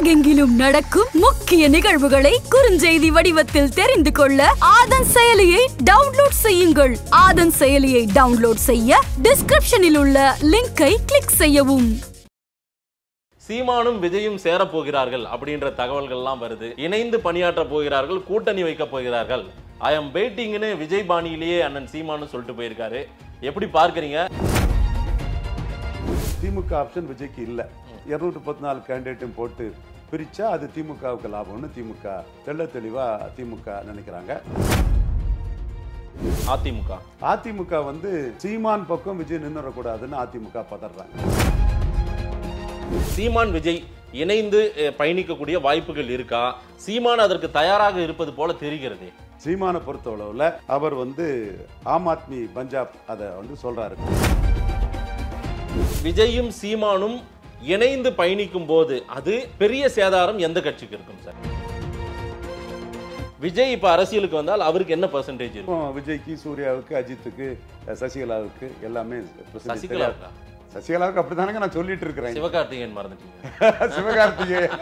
உலகெங்கிலும் நடக்கும் முக்கிய நிகழ்வுகளை குறுஞ்செய்தி வடிவத்தில் தெரிந்து கொள்ள ஆதன் செயலியை டவுன்லோட் செய்யுங்கள் ஆதன் செயலியை டவுன்லோட் செய்ய டிஸ்கிரிப்ஷனில் உள்ள லிங்கை கிளிக் செய்யவும் சீமானும் விஜயும் சேரப் போகிறார்கள் அப்படின்ற தகவல்கள்லாம் வருது இணைந்து பணியாற்ற போகிறார்கள் கூட்டணி வைக்க போகிறார்கள் ஐ எம் வெயிட்டிங்னு விஜய் பாணியிலேயே அண்ணன் சீமானு சொல்லிட்டு போயிருக்காரு எப்படி பார்க்கறீங்க திமுக ஆப்ஷன் விஜய்க்கு இல்லை இருநூற்றி பத்து நாலு கேண்டிடேட்டும் போட்டு பிரிச்சா அது திமுகவுக்கு லாபம்னு திமுக தெள்ள தெளிவா திமுக நினைக்கிறாங்க அதிமுக அதிமுக வந்து சீமான் பக்கம் விஜய் நின்னுடக்கூடாதுன்னு அதிமுக பதறாங்க சீமான் விஜய் இணைந்து அஹ், பயணிக்கக்கூடிய வாய்ப்புகள் இருக்கா சீமான் அதற்கு தயாராக இருப்பது போல தெரிகிறது சீமானை பொறுத்தளவில் அவர் வந்து ஆம் ஆத்மி பஞ்சாப் அதை வந்து சொல்றாரு விஜயும் சீமானும் இணைந்து பயணிக்கும் போது அது பெரிய சேதாரம் எந்த கட்சிக்கு இருக்கும் சார் விஜய் இப்ப அரசியலுக்கு வந்தால் அவருக்கு என்ன பெர்சன்டேஜ் இருக்கும் இப்போ விஜய்க்கு சூர்யாவுக்கு அஜித்துக்கு சசிகலாவுக்கு எல்லாமே percentage சசிகலாவுக்கா? தெரியாது. சசிகலாவுக்கு அப்படித்தானங்க நான் சொல்லிட்டு இருக்கிறேன் சிவகார்த்திகேயன் மறந்துட்டீங்க சிவகார்த்திகேயன்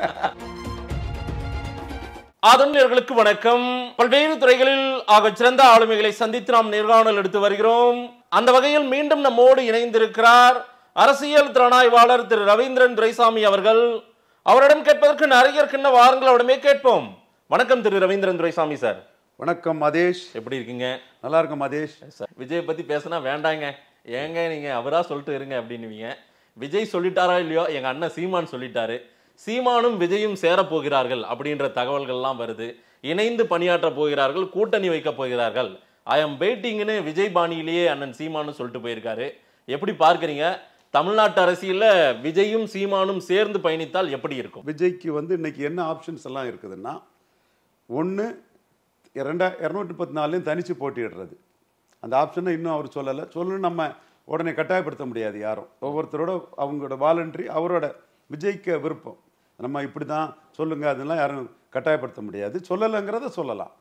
ஆதரணியர்களுக்கு வணக்கம் பல்வேறு துறைகளில் ஆக சிறந்த ஆளுமைகளை சந்தித்து நாம் நேர்காணல் எடுத்து வருகிறோம் அந்த வகையில் மீண்டும் நம்மோடு இணைந்திருக்கிறார் அரசியல் திறனாய்வாளர் திரு ரவீந்திரன் துரைசாமி அவர்கள் அவரிடம் கேட்பதற்கு நிறைய இருக்கின்ற வாருங்கள் அவரிடமே கேட்போம் வணக்கம் திரு ரவீந்திரன் துரைசாமி சார் வணக்கம் மதேஷ் எப்படி இருக்கீங்க நல்லா இருக்கும் மதேஷ் சார் விஜய் பத்தி பேசினா வேண்டாங்க ஏங்க நீங்க அவரா சொல்லிட்டு இருங்க அப்படின்னுவீங்க விஜய் சொல்லிட்டாரா இல்லையோ எங்க அண்ணன் சீமான் சொல்லிட்டாரு சீமானும் விஜயும் சேரப் போகிறார்கள் அப்படின்ற தகவல்கள்லாம் வருது இணைந்து பணியாற்ற போகிறார்கள் கூட்டணி வைக்க போகிறார்கள் ஐ எம் வெயிட்டிங்னு விஜய் பாணியிலேயே அண்ணன் சீமானு சொல்லிட்டு போயிருக்காரு எப்படி பார்க்கறீங்க தமிழ்நாட்டு அரசியல்ல விஜயும் சீமானும் சேர்ந்து பயணித்தால் எப்படி இருக்கும் விஜய்க்கு வந்து இன்னைக்கு என்ன ஆப்ஷன்ஸ் எல்லாம் இருக்குதுன்னா ஒன்று ரெண்டா இரநூற்றி பத்து நாலுலையும் தனிச்சு போட்டியிடுறது அந்த ஆப்ஷனை இன்னும் அவர் சொல்லலை சொல்லணும் நம்ம உடனே கட்டாயப்படுத்த முடியாது யாரும் ஒவ்வொருத்தரோட அவங்களோட வாலண்டரி அவரோட விஜய்க்கு விருப்பம் நம்ம இப்படி தான் சொல்லுங்க அதெல்லாம் யாரும் கட்டாயப்படுத்த முடியாது சொல்லலைங்கிறத சொல்லலாம்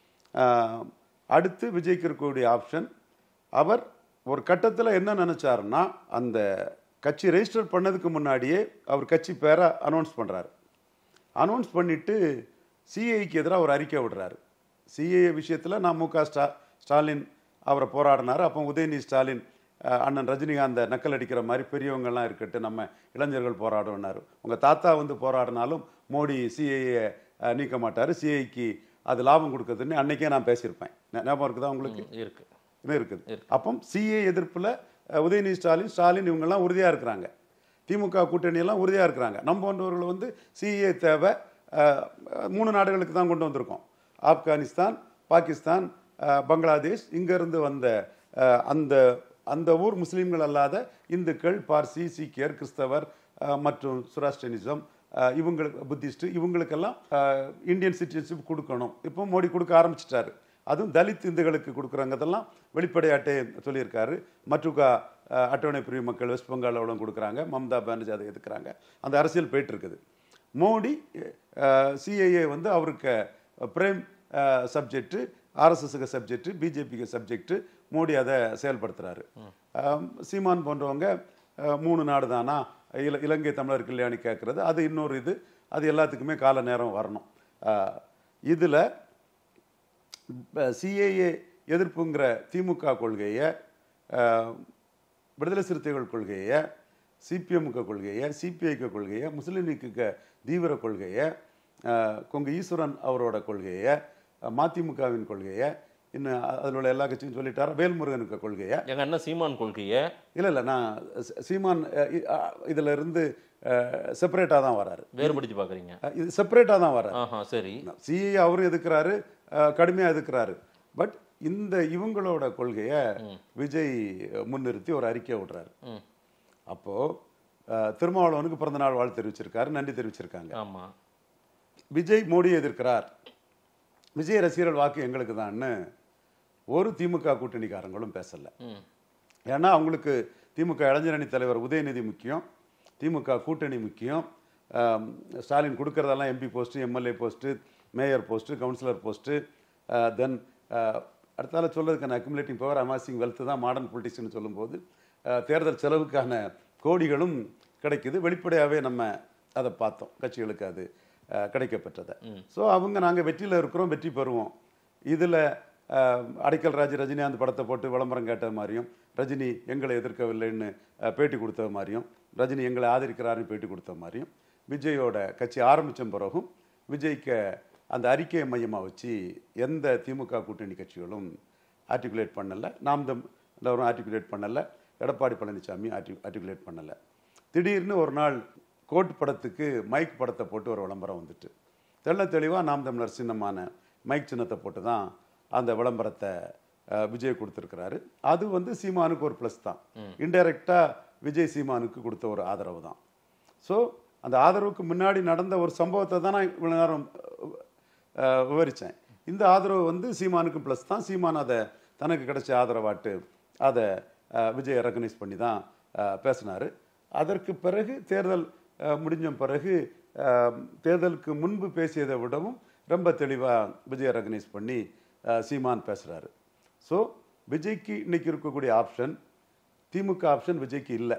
ஆஹ், அடுத்து விஜய்க்கு இருக்கக்கூடிய ஆப்ஷன் அவர் ஒரு கட்டத்தில் என்ன நினைச்சாருன்னா அந்த கட்சி ரெஜிஸ்டர் பண்ணதுக்கு முன்னாடியே அவர் கட்சி பேரை அனௌன்ஸ் பண்ணுறாரு அனௌன்ஸ் பண்ணிட்டு சிஏக்கு எதிராக ஒரு அறிக்கை விடுறாரு சிஏ விஷயத்தில் நான் மு க ஸ்டா ஸ்டாலின் அவரை போராடினார் அப்போ உதயநிதி ஸ்டாலின் அஹ், அண்ணன் ரஜினிகாந்தை நக்கல் அடிக்கிற மாதிரி பெரியவங்கெல்லாம் இருக்கட்டும் நம்ம இளைஞர்கள் போராடுனார் உங்கள் தாத்தா வந்து போராடினாலும் மோடி சிஏஏ நீக்க மாட்டார் சிஏக்கு அது லாபம் கொடுக்குதுன்னு அன்னைக்கே நான் பேசியிருப்பேன் ஞா- ஞாபகம் இருக்குதா உங்களுக்கு இருக்கு இது இருக்குது அப்போ சிஏ எதிர்ப்புல அஹ், உதயநிதி ஸ்டாலின் ஸ்டாலின் இவங்கெல்லாம் உறுதியா இருக்கிறாங்க திமுக கூட்டணி எல்லாம் உறுதியா இருக்கிறாங்க நம்ம போன்றவர்கள் வந்து சிஏ தேவை அஹ், மூணு நாடுகளுக்கு தான் கொண்டு வந்திருக்கோம் ஆப்கானிஸ்தான் பாகிஸ்தான் அஹ், பங்களாதேஷ் இங்கிருந்து வந்த அஹ், அந்த அந்த ஊர் முஸ்லீம்கள் அல்லாத இந்துக்கள் பார்சி சீக்கியர் கிறிஸ்தவர் அஹ், மற்றும் சுராஷ்டிரனிசம் அஹ், இவங்களுக்கு புத்திஸ்ட் இவங்களுக்கெல்லாம் அஹ், இந்தியன் சிட்டிசன்ஷிப் கொடுக்கணும் இப்போ மோடி கொடுக்க ஆரம்பிச்சிட்டாரு அதுவும் தலித் இந்துக்களுக்கு கொடுக்குறாங்கதெல்லாம் வெளிப்படையாட்டே சொல்லியிருக்காரு மற்றுகா அஹ், அட்டவணை பிரிவு மக்கள் வெஸ்ட் பெங்காலில் கொடுக்குறாங்க மம்தா பானர்ஜி அதை எதுக்குறாங்க அந்த அரசியல் போயிட்டு இருக்குது மோடி சிஐஏ வந்து அவருக்கு பிரேம் சப்ஜெக்ட் ஆர்எஸ்எஸ்க்கு சப்ஜெக்ட் பிஜேபிக்கு சப்ஜெக்ட் மோடி அதை செயல்படுத்துறாரு அஹ், சீமான் போன்றவங்க அஹ், மூணு நாடு தானா இல இலங்கை தமிழர் கல்யாணி கேட்கறது அது இன்னொரு இது அது எல்லாத்துக்குமே கால நேரம் வரணும் அஹ், இதுல சிஏஏ எதிர்ப்புங்கிற திமுக கொள்கையை அஹ், விடுதலை சிறுத்தைகள் கொள்கையை சிபிஎம்முக கொள்கையை சிபிஐக்கு கொள்கையை முஸ்லீம் லீக்குக்கு தீவிர கொள்கையை அஹ், கொங்கு ஈஸ்வரன் அவரோட கொள்கையை அஹ், மதிமுகவின் கொள்கையை இன்னும் அதில் உள்ள எல்லா கட்சியும் சொல்லிட்டாரா வேல்முருகனுக்கு கொள்கையை எங்க அண்ணன் சீமான் கொள்கையை இல்லை இல்லை நான் ச- சீமான் அஹ், இ- அஹ், இதுல இருந்து செப்பரேட்டாக தான் வராரு வேறுபடுத்தி பாக்குறீங்க அஹ், இது செப்பரேட்டாக தான் வராரு ஆஹா சரி சிஏ அவரும் எதுக்குறாரு அஹ், கடுமையா எதுக்குறாரு பட் இந்த இவங்களோட கொள்கையை விஜய் முன்னிறுத்தி ஒரு அறிக்கை விடுறாரு ம். அப்போ அஹ், திருமாவளவனுக்கு பிறந்த நாள் வாழ்த்து தெரிவிச்சிருக்காரு நன்றி தெரிவிச்சிருக்காங்க ஆமா விஜய் மோடி எதிர்க்கிறார் விஜய் ரசிகர்கள் வாக்கு எங்களுக்கு தான்னு ஒரு திமுக கூட்டணிக்காரங்களும் பேசல ம். ஏன்னா அவங்களுக்கு திமுக இளைஞரணி தலைவர் உதயநிதி முக்கியம் திமுக கூட்டணி முக்கியம் ஆம், ஸ்டாலின் கொடுக்கறதெல்லாம் MP post MLA post mayor post councillor post then அடுத்தால சொல்றதுக்கான அக்குமுலேட்டிங் பவர் அமாசிங் வெல்த் தான் மாடர்ன் பொலிட்டிக்ஸ்னு சொல்லும்போது அஹ், தேர்தல் செலவுக்கான கோடிகளும் கிடைக்குது வெளிப்படையாகவே நம்ம அதை பார்த்தோம் கட்சிகளுக்கு அது அஹ், கிடைக்கப்பெற்றதை ஸோ அவங்க நாங்கள் வெற்றியில் இருக்கிறோம் வெற்றி பெறுவோம் இதில் அடைக்கல் ராஜ் ரஜினிகாந்த் படத்தை போட்டு விளம்பரம் கேட்டது மாதிரியும் ரஜினி எங்களை எதிர்க்கவில்லைன்னு அஹ், பேட்டி கொடுத்தது மாதிரியும் ரஜினி எங்களை ஆதரிக்கிறாருன்னு பேட்டி கொடுத்த மாதிரியும் விஜயோட கட்சி ஆரம்பித்த பிறகும் விஜய்க்கு அந்த அறிக்கையை மையமாக வச்சு எந்த திமுக கூட்டணி கட்சிகளும் ஆர்டிகுலேட் பண்ணலை நாம் தமிழரும் ஆர்டிகுலேட் பண்ணலை எடப்பாடி பழனிசாமி ஆர்டி ஆர்டிகுலேட் பண்ணலை திடீர்னு ஒரு நாள் கோட் படத்துக்கு மைக் படத்தை போட்டு ஒரு விளம்பரம் வந்துட்டு தெள்ள தெளிவாக நாம் தமிழர் சின்னமான மைக் சின்னத்தை போட்டு தான் அந்த விளம்பரத்தை அஹ், விஜய் கொடுத்துருக்கிறாரு அது வந்து சீமானுக்கு ஒரு ப்ளஸ் தான் இன்டைரக்டாக விஜய் சீமானுக்கு கொடுத்த ஒரு ஆதரவு தான் ஸோ அந்த ஆதரவுக்கு முன்னாடி நடந்த ஒரு சம்பவத்தை தான் நான் இவ்வளோ நேரம் அஹ், விவரிச்சேன் இந்த ஆதரவு வந்து சீமானுக்கு ப்ளஸ் தான் சீமான் அதை தனக்கு கிடைச்ச ஆதரவாட்டு அதை அஹ், விஜய் ரெக்கனைஸ் பண்ணி தான் பேசினார் அதற்கு பிறகு தேர்தல் அஹ், முடிஞ்ச பிறகு அஹ், தேர்தலுக்கு முன்பு பேசியதை விடவும் ரொம்ப தெளிவாக விஜய் ரெக்கனைஸ் பண்ணி அஹ், சீமான் பேசுகிறாரு ஸோ விஜய்க்கு இன்னைக்கு இருக்கக்கூடிய ஆப்ஷன் திமுக ஆப்ஷன் விஜய்க்கு இல்லை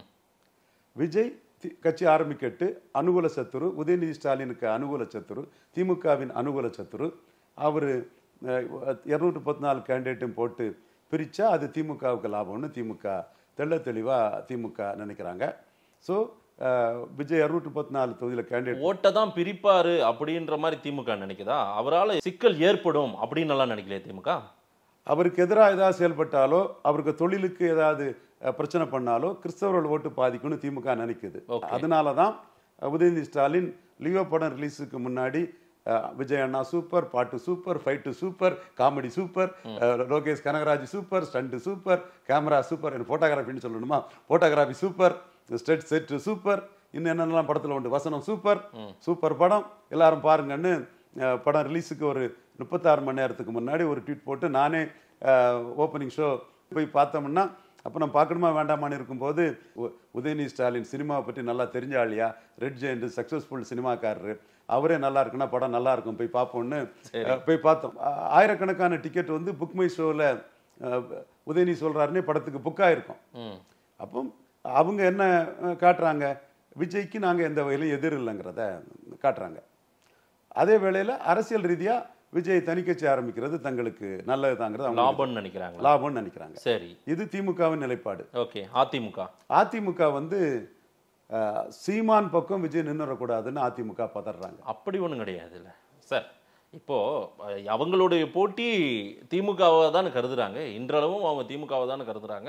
விஜய் தி- கட்சி ஆரம்பிக்கட்டு அனுகூல சத்துரு உதயநிதி ஸ்டாலினுக்கு அனுகூல சத்துரு திமுகவின் அனுகூல சத்துரு அவர் இரநூற்றி பத்து நாலு கேண்டிடேட்டும் போட்டு பிரித்தா அது திமுகவுக்கு லாபம்னு திமுக தெள்ள தெளிவாக திமுக நினைக்கிறாங்க ஸோ விஜய் இரநூற்றி பத்து நாலு தொகுதியில் கேண்டிடேட் ஓட்டை தான் பிரிப்பாரு அப்படின்ற மாதிரி திமுக நினைக்குதா அவரால சிக்கல் ஏற்படும் அப்படின்னு எல்லாம் நினைக்கலையே திமுக அவருக்கு எதிராக ஏதாவது செயல்பட்டாலோ அவருக்கு தொழிலுக்கு ஏதாவது அஹ், பிரச்சனை பண்ணாலோ கிறிஸ்தவர்கள் ஓட்டு பாதிக்கும்னு திமுக நினைக்குது Okay. அதனால தான் அஹ், உதயநிதி ஸ்டாலின் லியோ படம் ரிலீஸுக்கு முன்னாடி அஹ், விஜய் அண்ணா சூப்பர் பாட்டு super fight super comedy super அஹ், Lokesh Kanagaraj super stunt super camera super எனக்கு ஃபோட்டோகிராஃபின்னு சொல்லணுமா ஃபோட்டோகிராஃபி சூப்பர் ஸ்டெட் செட் சூப்பர் இன்னும் என்னென்னலாம் படத்தில் உண்டு வசனம் சூப்பர் சூப்பர் படம் எல்லாரும் பாருங்கன்னு அஹ், படம் ரிலீஸுக்கு ஒரு முப்பத்தாறு மணி நேரத்துக்கு முன்னாடி ஒரு ட்வீட் போட்டு நானே ஓப்பனிங் ஷோ போய் பார்த்தோம்னா அப்போ நம்ம பார்க்கணுமா வேண்டாமான்னு இருக்கும்போது உ- உதயநிதி ஸ்டாலின் சினிமாவை பற்றி நல்லா தெரிஞ்ச ஆளியா ரெட் ஜெயண்ட் சக்ஸஸ்ஃபுல் சினிமாக்காரரு அவரே நல்லா இருக்குன்னா படம் நல்லா இருக்கும் போய் பார்ப்போம்னு அஹ், போய் பார்த்தோம் ஆ- ஆயிரக்கணக்கான டிக்கெட் வந்து புக் மை ஷோவில் உதயநிதி சொல்கிறாருன்னே படத்துக்கு புக் ஆயிருக்கும் ம் அப்போ அவங்க என்ன அஹ், காட்டுறாங்க விஜய்க்கு நாங்கள் எந்த வகையிலும் எதிர் இல்லைங்கிறத காட்டுறாங்க அதே வேளையில் அரசியல் ரீதியாக விஜய் தனிக்கட்சி ஆரம்பிக்கிறது தங்களுக்கு நல்லதுதாங்கிறது அவங்க லாபம்னு நினைக்கிறாங்க லாபம்னு நினைக்கிறாங்க சரி இது திமுகவின் நிலைப்பாடு ஓகே அதிமுக அதிமுக வந்து அஹ், சீமான் பக்கம் விஜய் நின்றுடக்கூடாதுன்னு அதிமுக பதறாங்க அப்படி ஒண்ணும் கிடையாது இல்ல சார் இப்போ அஹ், அவங்களுடைய போட்டி திமுகவை தானே கருதுறாங்க இன்றளவும் அவங்க திமுகவை தானே கருதுறாங்க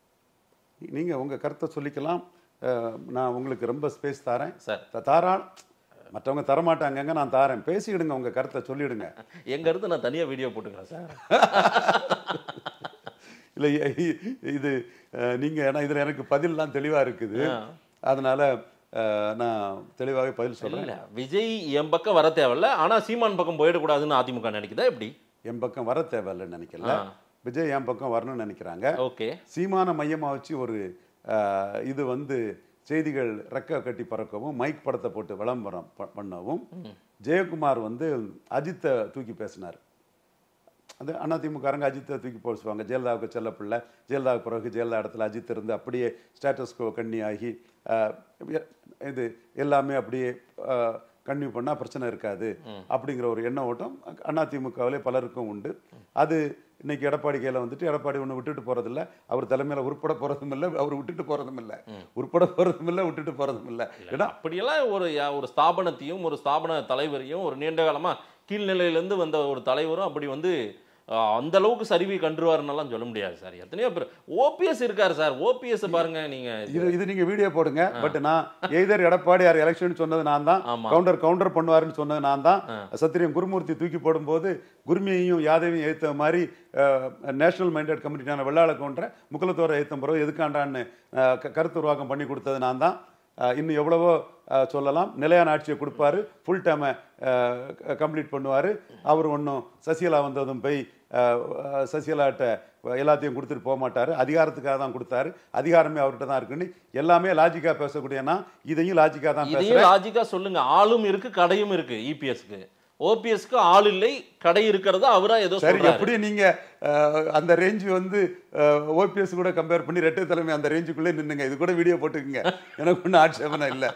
நீங்க உங்க கருத்தை சொல்லிக்கலாம் அஹ், நான் உங்களுக்கு ரொம்ப ஸ்பேஸ் தரேன் சார் த- தாராள் மற்றவங்க தரமாட்டாங்கங்க நான் தாரேன் பேசிடுங்க உங்க கருத்தை சொல்லிடுங்க எங்க இருந்து நான் தனியா வீடியோ போட்டுக்கிறேன் சார் இல்லை இது அஹ், நீங்க ஏன்னா இதுல எனக்கு பதில்லாம் தெளிவா இருக்குது ஆ. அதனால அஹ், நான் தெளிவாகவே பதில் சொல்றேன் இல்ல விஜய் என் பக்கம் வர தேவையில்ல ஆனா சீமான் பக்கம் போயிடக்கூடாதுன்னு அதிமுக நினைக்குதா எப்படி என் பக்கம் வர தேவையில்லைன்னு நினைக்கல ஆ. விஜய் என் பக்கம் வரணும்னு நினைக்கிறாங்க ஓகே சீமான மையமா வச்சு ஒரு அஹ், இது வந்து செய்திகள் ரெக்க கட்டி பறக்கவும் மைக் படத்தை போட்டு விளம்பரம் ப- பண்ணவும் ஜெயக்குமார் வந்து அஜித்தை தூக்கி பேசினார் அது அதிமுகரங்க அஜித்தை தூக்கி பேசுவாங்க ஜெயலலிதாவுக்கு செல்ல பிள்ளை ஜெயலலிதாவுக்கு பிறகு ஜெயலலிதா இடத்துல அஜித் இருந்து அப்படியே ஸ்டேட்டஸ்கோ கண்ணி ஆகி அஹ், இது எல்லாமே அப்படியே கன்னியூ பண்ணால் பிரச்சனை இருக்காது அப்படிங்கிற ஒரு எண்ண ஓட்டம் அதிமுகவிலே பலருக்கும் உண்டு அது இன்னைக்கு எடப்பாடி கையில் வந்துட்டு எடப்பாடி ஒன்று விட்டுட்டு போறதில்ல அவர் தலைமையில் உருப்பட போறதும் இல்லை அவர் விட்டுட்டு போறதும் இல்லை உருப்பட போறதும் இல்லை விட்டுட்டு போறதும் இல்லை ஏன்னா அப்படியெல்லாம் ஒரு யா- ஒரு ஸ்தாபனத்தையும் ஒரு ஸ்தாபன தலைவரையும் ஒரு நீண்ட காலமா கீழ்நிலையிலேருந்து வந்த ஒரு தலைவரும் அப்படி வந்து அஹ், அந்த அளவுக்கு சரிவி கண்டுருவாருன்னெல்லாம் சொல்ல முடியாது சார் எத்தனையோ பேர் ஓபிஎஸ் இருக்காரு சார் ஓபிஎஸ் பாருங்க நீங்க இது இது நீங்க வீடியோ போடுங்க பட் நான் எய்தர் எடப்பாடி யார் எலெக்ஷன் சொன்னது நான் தான் ஆமா. கவுண்டர் கவுண்டர் பண்ணுவாருன்னு சொன்னது நான் தான் சத்திரியம் குருமூர்த்தி தூக்கி போடும்போது குருமியையும் யாதவையும் ஏத்த மாதிரி நேஷனல் மைண்டட் கமிட்டியான வெள்ளாள கவுண்டரை முக்குலத்தோரை ஏத்த பிறகு எதுக்காண்டான்னு அஹ், க- கருத்து உருவாக்கம் பண்ணி கொடுத்தது நான் தான் அஹ், இன்னும் எவ்வளவோ அஹ், சொல்லலாம் நிலையான ஆட்சியை கொடுப்பாரு ஃபுல் டைமை கம்ப்ளீட் பண்ணுவார் அவர் ஒன்றும் சசிகலா வந்ததும் போய் அஹ், அஹ், சசிகலாட்ட எல்லாத்தையும் கொடுத்துட்டு போக மாட்டாரு அதிகாரத்துக்காக தான் கொடுத்தாரு அதிகாரமே அவர்கிட்ட தான் இருக்குன்னு எல்லாமே லாஜிக்கா பேசக்கூடியனா இதையும் லாஜிக்கா தான் இதையும் பேசுறேன் லாஜிக்கா சொல்லுங்க ஆளும் இருக்கு கடையும் இருக்கு இபிஎஸ்க்கு ஓபிஎஸ்க்கு ஆள் இல்லை கடை இருக்கிறது அவரா ஏதோ சரி சொல்றாரு எப்படி நீங்க அஹ், அந்த ரேஞ்ச் வந்து ஓபிஎஸ் கூட கம்பேர் பண்ணி ரெட்டை தலைமை அந்த ரேஞ்சுக்குள்ளே நின்னுங்க இது கூட வீடியோ போட்டுக்குங்க எனக்கு ஒன்றும் ஆட்சேபனை இல்லை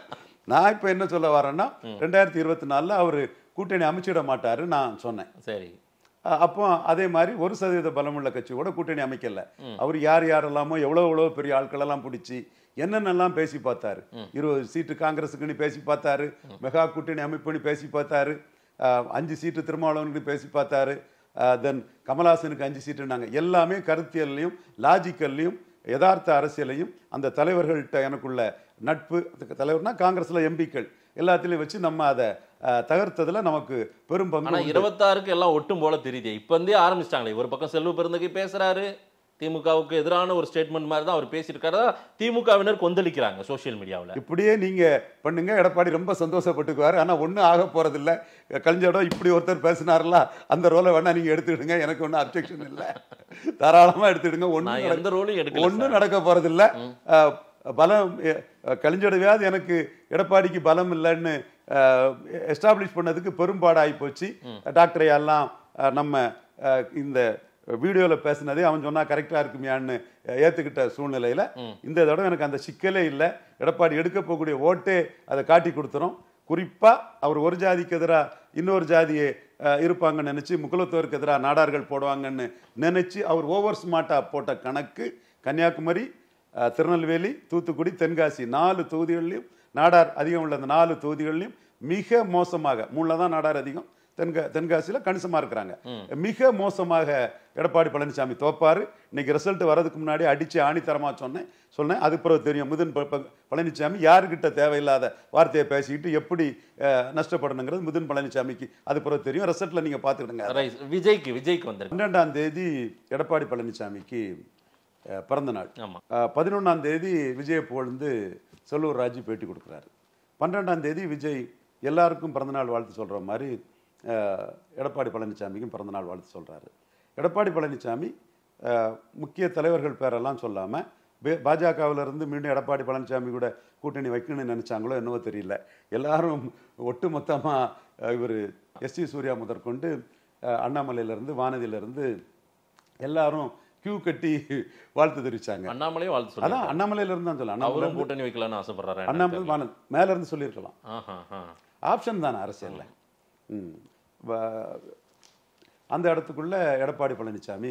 நான் இப்போ என்ன சொல்ல வரேன்னா ரெண்டாயிரத்தி இருபத்தி நாலில் அவர் கூட்டணி அமைச்சிட மாட்டாரு நான் சொன்னேன் சரி அ- அப்போ அதே மாதிரி ஒரு சதவீத பலமுள்ள கட்சி கூட கூட்டணி அமைக்கல அவர் யார் யாரெல்லாமோ எவ்வளோ எவ்வளோ பெரிய ஆட்களெல்லாம் பிடிச்சி என்னென்னலாம் பேசி பார்த்தாரு இருபது சீட்டு காங்கிரஸுக்குன்னு பேசி பார்த்தாரு மெகா கூட்டணி அமைப்புன்னு பேசி பார்த்தாரு அஹ், அஞ்சு சீட்டு திருமாவளவனுக்கு பேசி பார்த்தாரு தென் கமலஹாசனுக்கு அஞ்சு சீட்டுனாங்க எல்லாமே கருத்தியல்லையும் லாஜிக்கல்லையும் யதார்த்த அரசியலையும் அந்த தலைவர்கள்ட்ட எனக்குள்ள நட்பு அதுக்கு தலைவர்னா காங்கிரஸ்ல எம்பிக்கள் எல்லாத்திலையும் வச்சு நம்ம அதை அஹ், தகர்த்ததுல நமக்கு பெரும் பங்கு ஆனா உண்டு. இருபத்தாறுக்கு எல்லாம் ஒட்டும் போல தெரியுது இப்ப இருந்தே ஆரம்பிச்சிட்டாங்களே ஒரு பக்கம் செல்வ பெருந்தகை பேசுறாரு திமுகவுக்கு எதிரான ஒரு ஸ்டேட்மெண்ட் மாதிரி தான் அவர் பேசியிருக்காரு திமுகவினர் கொந்தளிக்கிறாங்க சோஷியல் மீடியாவுல இப்படியே நீங்க பண்ணுங்க எடப்பாடி ரொம்ப சந்தோஷப்பட்டுக்குவாரு ஆனா ஒண்ணும் ஆக போறதில்ல கலைஞடம் இப்படி ஒருத்தர் பேசினார்ல அந்த ரோலை வேணா நீங்க எடுத்துக்கிடுங்க எனக்கு ஒன்றும் அப்ஜெக்ஷன் இல்லை தாராளமா எடுத்துடுங்க நான் ஒன்றும் எந்த ரோலையும் எடுக்கல ஒன்றும் நடக்க போறதில்ல அஹ், பலம் கலைஞடவையாவது எனக்கு எடப்பாடிக்கு பலம் இல்லைன்னு எஸ்டாப்ளிஷ் பண்ணதுக்கு பெரும்பாடாகி போச்சு டாக்டர் எல்லாம் அஹ், நம்ம அஹ், இந்த வீடியோவில் பேசினதே அவன் சொன்னா கரெக்டாக இருக்குமியான்னு ஏற்றுக்கிட்ட சூழ்நிலையில் இந்த தடவை எனக்கு அந்த சிக்கலே இல்லை எடப்பாடி எடுக்க போகக்கூடிய ஓட்டே அதை காட்டி கொடுத்துரும் குறிப்பாக அவர் ஒரு ஜாதிக்கு எதிராக இன்னொரு ஜாதியை அஹ், இருப்பாங்கன்னு நினச்சி முக்குலத்தோருக்கு எதிராக நாடார்கள் போடுவாங்கன்னு நினச்சி அவர் ஓவர் ஸ்மார்ட்டாக போட்ட கணக்கு கன்னியாகுமரி அஹ், திருநெல்வேலி தூத்துக்குடி தென்காசி நாலு தொகுதிகள்லையும் நாடார் அதிகம் உள்ள அந்த நாலு தொகுதிகள்லையும் மிக மோசமாக மூணில் தான் நாடார் அதிகம் தென்கா தென்காசியில் கணிசமாக இருக்கிறாங்க மிக மோசமாக எடப்பாடி பழனிசாமி தோப்பாரு இன்னைக்கு ரிசல்ட் வரதுக்கு முன்னாடி அடிச்சு ஆணித்தரமாக சொன்னேன் சொன்னேன் அது பிறகு தெரியும் மிதுன் ப- ப- பழனிசாமி யாருக்கிட்ட தேவையில்லாத வார்த்தையை பேசிக்கிட்டு எப்படி அஹ், நஷ்டப்படணுங்கிறது மிதுன் பழனிசாமிக்கு அது பிறகு தெரியும் ரிசல்ட்டில் நீங்கள் பார்த்துக்கிடுங்க Right. விஜய்க்கு விஜய்க்கு வந்திருக்கு பன்னெண்டாம் தேதி எடப்பாடி பழனிசாமிக்கு அஹ், பிறந்த நாள் ஆமா பதினொன்றாம் தேதி விஜயை புகழ்ந்து செல்லூர் ராஜு பேட்டி கொடுக்குறாரு பன்னிரெண்டாம் தேதி விஜய் எல்லாருக்கும் பிறந்தநாள் வாழ்த்து சொல்கிற மாதிரி அஹ், எடப்பாடி பழனிசாமிக்கும் பிறந்தநாள் வாழ்த்து சொல்கிறாரு எடப்பாடி பழனிசாமி அஹ், முக்கிய தலைவர்கள் பேரெல்லாம் சொல்லாமல் பாஜகவிலிருந்து மீண்டும் எடப்பாடி பழனிசாமி கூட கூட்டணி வைக்கணும்னு நினைச்சாங்களோ என்னவோ தெரியல எல்லாரும் ஒட்டு மொத்தமாக இவர் எஸ் டி சூர்யா முதற்கொண்டு அஹ், அண்ணாமலையிலேருந்து வானதியிலேருந்து எல்லாரும் கியூ கட்டி வாழ்த்து தெரிவிச்சாங்க அண்ணாமலையும் வாழ்த்து சொல்லுங்க அதான் அண்ணாமலையில இருந்து தான் சொல்ல அண்ணாமலை அவரும் கூட்டணி வைக்கலாம்னு ஆசைப்படுறாரு அண்ணாமலை வானதி மேல இருந்து சொல்லியிருக்கலாம் ஆஹா ஆஹா. ஆப்ஷன் தானே அரசியல்ல ம். வ- அந்த இடத்துக்குள்ள எடப்பாடி பழனிசாமி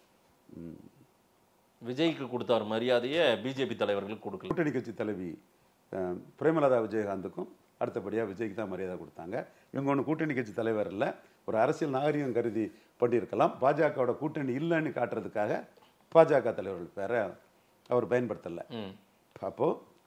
விஜய்க்கு கொடுத்தார் மரியாதையை பிஜேபி தலைவர்களுக்கு கொடுக்கல கூட்டணி கட்சி தலைவி அஹ், பிரேமலதா விஜயகாந்துக்கும் அடுத்தபடியாக விஜய்க்கு தான் மரியாதை கொடுத்தாங்க இவங்க ஒன்று கூட்டணி கட்சி தலைவர் இல்லை ஒரு அரசியல் நாகரிகம் கருதி பண்ணியிருக்கலாம் பாஜகவோட கூட்டணி இல்லைன்னு காட்டுறதுக்காக பாஜக தலைவர்கள் பேரை அவர் பயன்படுத்தலை ம் அப்போ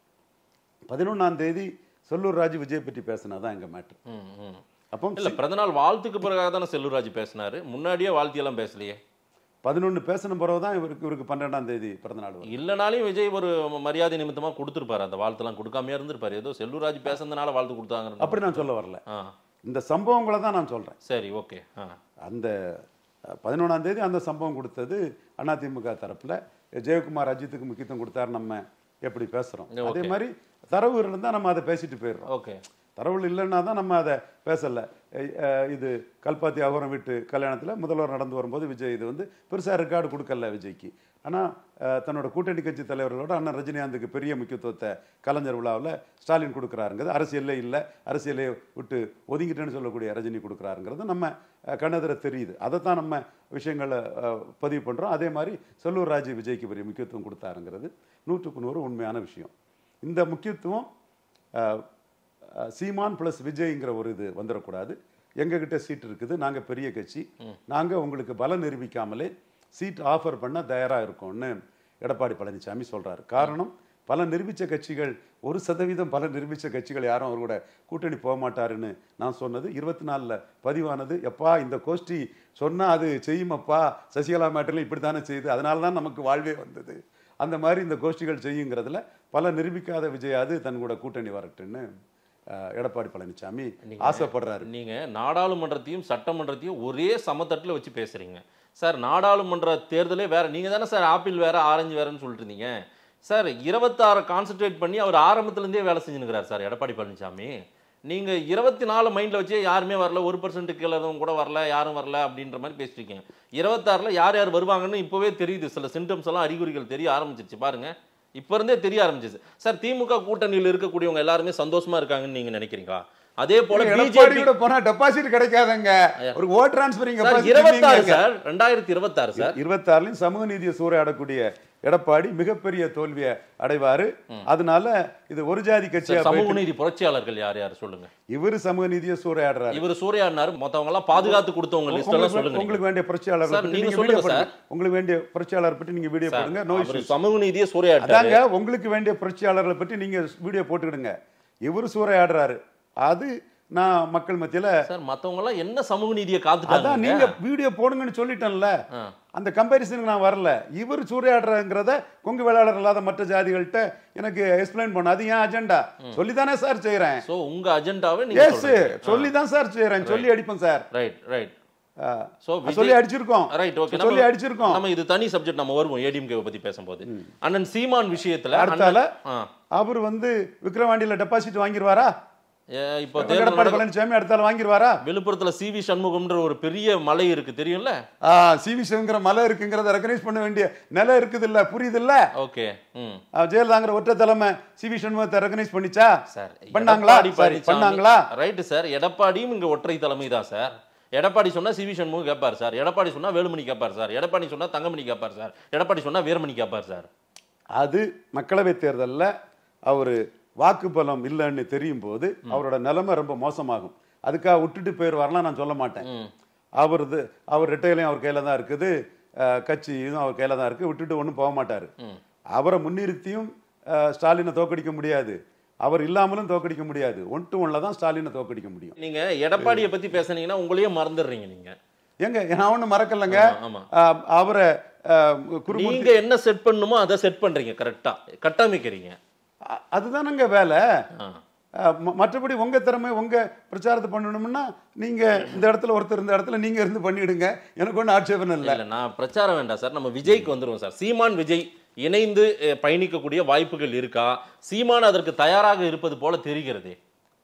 பதினொன்றாம் தேதி சொல்லூர் ராஜு விஜய் பற்றி பேசினா தான் எங்கள் மேட்ரு ம் ம் அப்போ இல்ல பிறந்தநாள் வாழ்த்துக்கு பிறகாக தானே செல்லூராஜ் பேசினாரு முன்னாடியே வாழ்த்தியெல்லாம் பேசலையே பதினொன்று பேசின பிறகு தான் இவருக்கு இவருக்கு பன்னெண்டாம் தேதி பிறந்தநாள் வரும் இல்லைனாலும் விஜய் ஒரு மரியாதை நிமித்தமா கொடுத்துருப்பாரு அந்த வாழ்த்துலாம் கொடுக்காம இருந்திருப்பாரு ஏதோ செல்லூராஜ் பேசுனதுனால வாழ்த்து கொடுத்தாங்க அப்படி நான் சொல்ல வரல ஆ இந்த சம்பவங்களை தான் நான் சொல்கிறேன் சரி ஓகே ஆ அந்த பதினொன்றாம் தேதி அந்த சம்பவம் கொடுத்தது அதிமுக தரப்புல ஜெயக்குமார் அஜித்துக்கு முக்கியத்துவம் கொடுத்தாரு நம்ம எப்படி பேசுகிறோம் Okay. அதே மாதிரி தரவு இருந்தால் நம்ம அதை பேசிட்டு போயிடுறோம் ஓகே தரவுகள் இல்லைன்னா தான் நம்ம அதை பேசலை இது கல்பாத்தி அகோரம் வீட்டு கல்யாணத்தில் முதல்வர் நடந்து வரும்போது விஜய் இது வந்து பெருசாக ரெக்கார்டு கொடுக்கல விஜய்க்கு ஆனால் தன்னோட கூட்டணி கட்சி தலைவர்களோட அண்ணன் ரஜினிகாந்துக்கு பெரிய முக்கியத்துவத்தை கலைஞர் விழாவில் ஸ்டாலின் கொடுக்குறாருங்கிறது அரசியலே இல்லை அரசியலே விட்டு ஒதுங்கிட்டேன்னு சொல்லக்கூடிய ரஜினி கொடுக்குறாருங்கிறது நம்ம அஹ், கண்ணெதிர தெரியுது அதை தான் நம்ம விஷயங்களை அஹ், பதிவு பண்ணுறோம் அதே மாதிரி செல்லூர் ராஜு விஜய்க்கு பெரிய முக்கியத்துவம் கொடுத்தாருங்கிறது நூற்றுக்கு நூறு உண்மையான விஷயம் இந்த முக்கியத்துவம் அஹ், அஹ், சீமான் ப்ளஸ் விஜய்ங்கிற ஒரு இது வந்துடக்கூடாது எங்ககிட்ட சீட் இருக்குது நாங்கள் பெரிய கட்சி நாங்கள் உங்களுக்கு பலம் நிரூபிக்காமலே சீட் ஆஃபர் பண்ண தயாராக இருக்கோம்னு எடப்பாடி பழனிசாமி சொல்றாரு காரணம் பல நிரூபித்த கட்சிகள் ஒரு சதவீதம் பல நிரூபித்த கட்சிகள் யாரும் அவர் கூட கூட்டணி போக மாட்டாருன்னு நான் சொன்னது இருபத்தி நாலில் பதிவானது எப்பா இந்த கோஷ்டி சொன்னால் அது செய்யுமப்பா சசிகலா மேட்டரில் இப்படி தானே செய்யுது அதனால தான் நமக்கு வாழ்வே வந்தது அந்த மாதிரி இந்த கோஷ்டிகள் செய்யுங்கிறதுல பல நிரூபிக்காத விஜயாது தன் கூட கூட்டணி வரட்டுன்னு அஹ், எடப்பாடி பழனிசாமி ஆசைப்படுறாரு நீங்க நாடாளுமன்றத்தையும் சட்டமன்றத்தையும் ஒரே சமத்தட்டுல வச்சு பேசுறீங்க சார் நாடாளுமன்ற தேர்தலே வேற நீங்க தானே சார் ஆப்பிள் வேற ஆரஞ்சு வேறன்னு சொல்லிட்டு இருந்தீங்க சார் இருபத்தாறு கான்சென்ட்ரேட் பண்ணி அவர் ஆரம்பத்துல இருந்தே வேலை செஞ்சுனுக்கிறார் சார் எடப்பாடி பழனிசாமி நீங்க இருபத்தி நாலு மைண்ட்ல வச்சே யாருமே வரல ஒரு பர்சன்ட் கீழே கூட வரல யாரும் வரல அப்படின்ற மாதிரி பேசிட்டு இருக்கீங்க இருபத்தாறுல யார் யார் வருவாங்கன்னு இப்போவே தெரியுது சில சிம்டம்ஸ் எல்லாம் அறிகுறிகள் தெரிய ஆரம்பிச்சிருச்சு பாருங்க இப்ப இருந்தே தெரிய ஆரம்பிச்சிச்சு சார் திமுக கூட்டணியில் இருக்கக்கூடியவங்க எல்லாருமே சந்தோஷமா இருக்காங்கன்னு நீங்க நினைக்கிறீங்களா அதே போல பிஜேபி எடப்பாடியோட போனா டெபாசிட் கிடைக்காதங்க ஒரு ஓட் டிரான்ஸ்பரிங் சார் இருபத்தாறு சார் ரெண்டாயிரத்தி இருபத்தாறு சார் இருபத்தாறுலையும் சமூக நீதியை சூறையாடக்கூடிய எடப்பாடி மிகப்பெரிய தோல்வியை அடைவாரு அதனால இது ஒரு ஜாதி கட்சியா சார், சமூக போயிட்டு- நீதி புரட்சியாளர்கள் யார் யார் சொல்லுங்க இவரு சமூக நீதியை சூறையாடுறாரு இவர் சூர்யானாரு மொத்தவங்க எல்லாம் பாதுகாத்து கொடுத்தவங்க லிஸ்ட் எல்லாம் உங்களுக்கு சொல்லுங்க நீங்க. உங்களுக்கு வேண்டிய புரட்சியாளர் சார், பற்றி நீங்க நீங்க சொல்லுங்க வீடியோ சார். போடுங்க உங்களுக்கு வேண்டிய புரட்சியாளர் பற்றி நீங்க வீடியோ சார், போடுங்க நோ அவரு இஷ்யூ சமூக நீதியை சூறையாட்டாரு அதாங்க உங்களுக்கு வேண்டிய புரட்சியாளர்களை பற்றி நீங்க வீடியோ போட்டுக்கிடுங்க இவரு சூறையாடுறாரு அது நான் மக்கள் மத்தியில சார் மத்தவங்க எல்லாம் என்ன சமூக நீதியை அதான் காத்துட்டாங்க நீங்க வீடியோ போடுங்கன்னு சொல்லிட்டேன்ல அந்த கம்பேரிசனுக்கு நான் வரல இவர் சூறையாடுறங்கிறத கொங்கு வேளாளர் இல்லாத மற்ற ஜாதிகள்கிட்ட எனக்கு எக்ஸ்பிளைன் பண்ண அது ஏன் அஜெண்டா சொல்லி தானே சார் செய்யறேன் சோ உங்க அஜெண்டாவை நீங்க எஸ் சொல்லி தான் சார் செய்யறேன் சொல்லி அடிப்பேன் சார் ரைட் ரைட் ஆ, சோ சொல்லி அடிச்சிருக்கோம் ரைட் ஓகே சொல்லி அடிச்சிருக்கோம் நம்ம இது தனி சப்ஜெக்ட் நம்ம வருவோம் ஏடிஎம்கே பத்தி பேசும்போது அண்ணன் சீமான் விஷயத்துல அடுத்தால அண்ணன்- ஆ. அவர் வந்து விக்ரவாண்டியில டெபாசிட் வாங்கிடுவாரா ஏ, இப்போ தேர்தல் எடப்பாடி நடக்க- பழனிசாமி அடுத்தால வாங்கிடுவாரா விழுப்புரத்துல சி வி சண்முகம்ன்ற ஒரு பெரிய மலை இருக்கு தெரியும்ல சிவி சிவங்கிற மலை இருக்குங்கிறத ரெக்கனைஸ் பண்ண வேண்டிய நிலை இருக்குது இல்ல புரியுது இல்ல ஓகே ம் ஜெயலலிதாங்கிற ஒற்றை தலைமை சிவி சண்முகத்தை ரெக்கனைஸ் பண்ணிச்சா சார் பண்ணாங்களா சரி, பண்ணாங்களா ரைட்டு சார் எடப்பாடியும் இங்க ஒற்றை தலைமை தான் சார் எடப்பாடி சொன்னா சிவி சண்முகம் கேட்பார் சார் எடப்பாடி சொன்னா வேலுமணி கேட்பார் சார் எடப்பாடி சொன்னா தங்கமணி கேட்பார் சார் எடப்பாடி சொன்னா வீரமணி கேட்பார் சார் அது மக்களவை தேர்தல்ல அவர் வாக்கு பலம் இல்லைன்னு தெரியும் போது அவரோட நிலைமை ரொம்ப மோசமாகும் அதுக்காக விட்டுட்டு போயிடுவார்லாம் நான் சொல்ல மாட்டேன் அவரது அவர் ரெட்டையிலையும் அவர் கையில தான் இருக்குது அஹ், கட்சியும் அவர் கையில தான் இருக்கு விட்டுட்டு ஒன்றும் போக மாட்டாரு அவரை முன்னிறுத்தியும் அஹ், ஸ்டாலினை தோக்கடிக்க முடியாது அவர் இல்லாமலும் தோக்கடிக்க முடியாது ஒன் டு ஒன்ல தான் ஸ்டாலினை தோக்கடிக்க முடியும் நீங்க எடப்பாடியை பத்தி பேசுனீங்கன்னா உங்களையே மறந்துடுறீங்க நீங்க ஏங்க நான் ஒன்றும் மறக்கலைங்க ஆமா, ஆமா. அஹ், அவரை அஹ், குருமூர்த்தி நீங்க என்ன செட் பண்ணுமோ அதை செட் பண்றீங்க கரெக்டா கட்டமைக்கிறீங்க அ- அதுதானங்க வேலை ஆ. அஹ் ம- மற்றபடி உங்க திறமை உங்க பிரச்சாரத்தை பண்ணணும்னா நீங்க இந்த இடத்துல ஒருத்தர் இந்த இடத்துல நீங்க இருந்து பண்ணிடுங்க எனக்கு ஒன்றும் ஆட்சேபம் இல்லை இல்ல நான் பிரச்சாரம் வேண்டாம் சார் நம்ம விஜய்க்கு வந்துருவோம் சார் சீமான் விஜய் இணைந்து அஹ், பயணிக்கக்கூடிய வாய்ப்புகள் இருக்கா சீமான் அதற்கு தயாராக இருப்பது போல தெரிகிறதே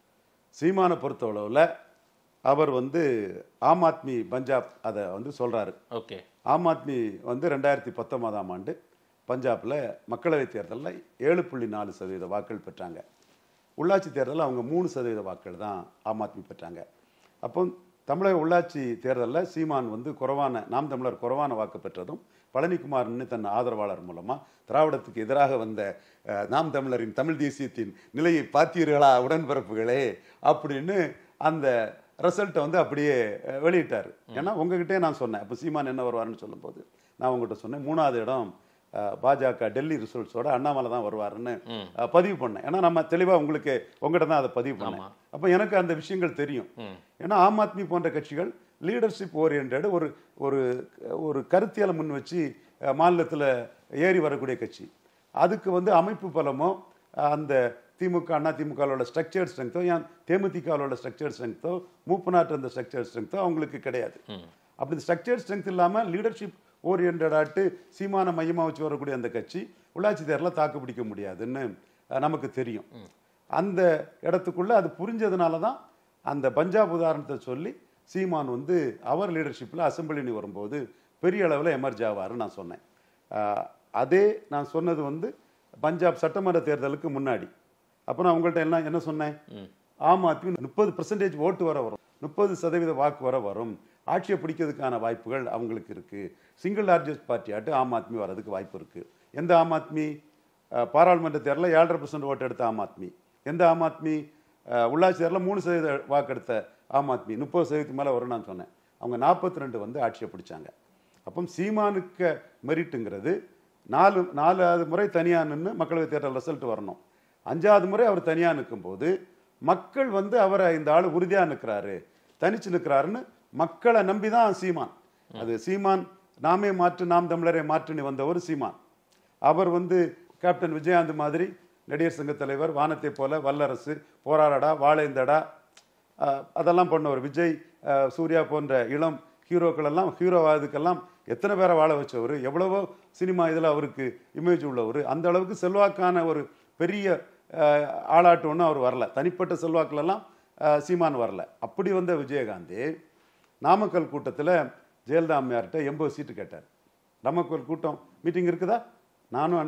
சீமானை பொறுத்தளவில் அவர் வந்து ஆம் ஆத்மி பஞ்சாப் அதை வந்து சொல்றாரு ஓகே ஆம் ஆத்மி வந்து ரெண்டாயிரத்தி பத்தொன்பதாம் ஆண்டு பஞ்சாப்ல மக்களவைத் தேர்தலில் ஏழு புள்ளி நாலு சதவீத வாக்குகள் பெற்றாங்க உள்ளாட்சி தேர்தலில் அவங்க மூணு சதவீத வாக்குகள் தான் ஆம் ஆத்மி பெற்றாங்க அப்போ தமிழக உள்ளாட்சி தேர்தலில் சீமான் வந்து குறைவான நாம் தமிழர் குறைவான வாக்கு பெற்றதும் பழனிக்குமார்னு தன் ஆதரவாளர் மூலமா திராவிடத்துக்கு எதிராக வந்த அஹ், நாம் தமிழரின் தமிழ் தேசியத்தின் நிலையை பார்த்தீர்களா உடன்பிறப்புகளே அப்படின்னு அந்த ரிசல்ட்டை வந்து அப்படியே அஹ், வெளியிட்டார் ஏன்னா உங்ககிட்டே நான் சொன்னேன் அப்போ சீமான் என்ன வருவாருன்னு சொல்லும்போது நான் உங்ககிட்ட சொன்னேன் மூணாவது இடம் அஹ், பாஜக டெல்லி ரிசல்ட்ஸோட அண்ணாமலை தான் வருவாருன்னு அஹ், பதிவு பண்ணேன் ஏன்னா நம்ம தெளிவா உங்களுக்கு உங்ககிட்ட தான் அதை பதிவு பண்ணேன் அப்போ எனக்கு அந்த விஷயங்கள் தெரியும் ஏன்னா ஆம் ஆத்மி போன்ற கட்சிகள் லீடர்ஷிப் ஓரியன்ட் ஒரு ஒரு ஒரு கருத்தியலை முன் வச்சு அஹ், மாநிலத்துல ஏறி வரக்கூடிய கட்சி அதுக்கு வந்து அமைப்பு பலமோ அஹ், அந்த திமுக அண்ணா திமுகவோட ஸ்ட்ரக்சர் ஸ்ட்ரென்த்தோ ஏன் தேமுதிகவோட ஸ்ட்ரக்சர் ஸ்ட்ரென்த்தோ மூப்பனாற்று அந்த ஸ்ட்ரக்சர் ஸ்ட்ரென்த்தோ அவங்களுக்கு கிடையாது அப்படி ஸ்ட்ரக்சர் ஸ்ட்ரென்த் இல்லாம லீடர்ஷிப் ஓரியன்டாட்டு சீமான மையமா வச்சு வரக்கூடிய அந்த கட்சி உள்ளாட்சி தேர்தலில் தாக்கு பிடிக்க முடியாதுன்னு அஹ், நமக்கு தெரியும் அந்த இடத்துக்குள்ள அது புரிஞ்சதுனால தான் அந்த பஞ்சாப் உதாரணத்தை சொல்லி சீமான் வந்து அவர் லீடர்ஷிப்பில் அசம்பிளினி வரும்போது பெரிய அளவில் எமர்ஜ் ஆவாருன்னு நான் சொன்னேன் அஹ், அதே நான் சொன்னது வந்து பஞ்சாப் சட்டமன்ற தேர்தலுக்கு முன்னாடி அப்போ நான் உங்கள்கிட்ட எல்லாம் என்ன சொன்னேன் ஆம் ஆத்மி முப்பது பர்சன்டேஜ் ஓட்டு வர வரும் முப்பது சதவீத வாக்கு வர வரும் ஆட்சியை பிடிக்கிறதுக்கான வாய்ப்புகள் அவங்களுக்கு இருக்கு சிங்கிள் லார்ஜஸ்ட் பார்ட்டியாட்டு ஆம் ஆத்மி வரதுக்கு வாய்ப்பு இருக்கு எந்த ஆம் ஆத்மி அஹ், பாராளுமன்ற தேர்தலில் ஏழரை பர்சன்ட் ஓட்டு எடுத்த ஆம் ஆத்மி எந்த ஆம் ஆத்மி அஹ், உள்ளாட்சி தேர்தலில் மூணு சதவீத வாக்கு எடுத்த ஆம் ஆத்மி முப்பது சதவீதத்துக்கு மேலே வரும்னு நான் சொன்னேன் அவங்க நாற்பத்தி ரெண்டு வந்து ஆட்சியை பிடிச்சாங்க அப்போ சீமானுக்கு மெரிட்டுங்கிறது நாலு நாலாவது முறை தனியாக நின்று மக்களவைத் தேர்தல் ரிசல்ட் வரணும் அஞ்சாவது முறை அவர் தனியாக நிற்கும்போது மக்கள் வந்து அவரை இந்த ஆள் உறுதியாக நிற்கிறாரு தனிச்சு நிற்கிறாருன்னு மக்களை நம்பி தான் சீமான் அது சீமான் நாமே மாற்று நாம் தமிழரை மாற்றுன்னு வந்தவர் சீமான் அவர் வந்து கேப்டன் விஜயகாந்த் மாதிரி நடிகர் சங்க தலைவர் வானத்தை போல வல்லரசு போராடடா வாழேந்தடா அஹ், அதெல்லாம் பண்ணவர் விஜய் அஹ், சூர்யா போன்ற இளம் ஹீரோக்கள் எல்லாம் ஹீரோவாதுக்கெல்லாம் எத்தனை பேரை வாழ வச்சவர் எவ்வளவோ சினிமா இதில் அவருக்கு இமேஜ் உள்ளவர் அந்த அளவுக்கு செல்வாக்கான ஒரு பெரிய அஹ், ஆளாட்டு ஒன்றும் அவர் வரல தனிப்பட்ட செல்வாக்குலலாம் அஹ், சீமான் வரல அப்படி வந்த விஜயகாந்த் நாமக்கல் கூட்டத்தில் ஜெயலலிதா அம்மையார்கிட்ட எண்பது சீட்டு கேட்டார் நாமக்கல் கூட்டம் மீட்டிங் இருக்குதா நானும் அன்னைக்கு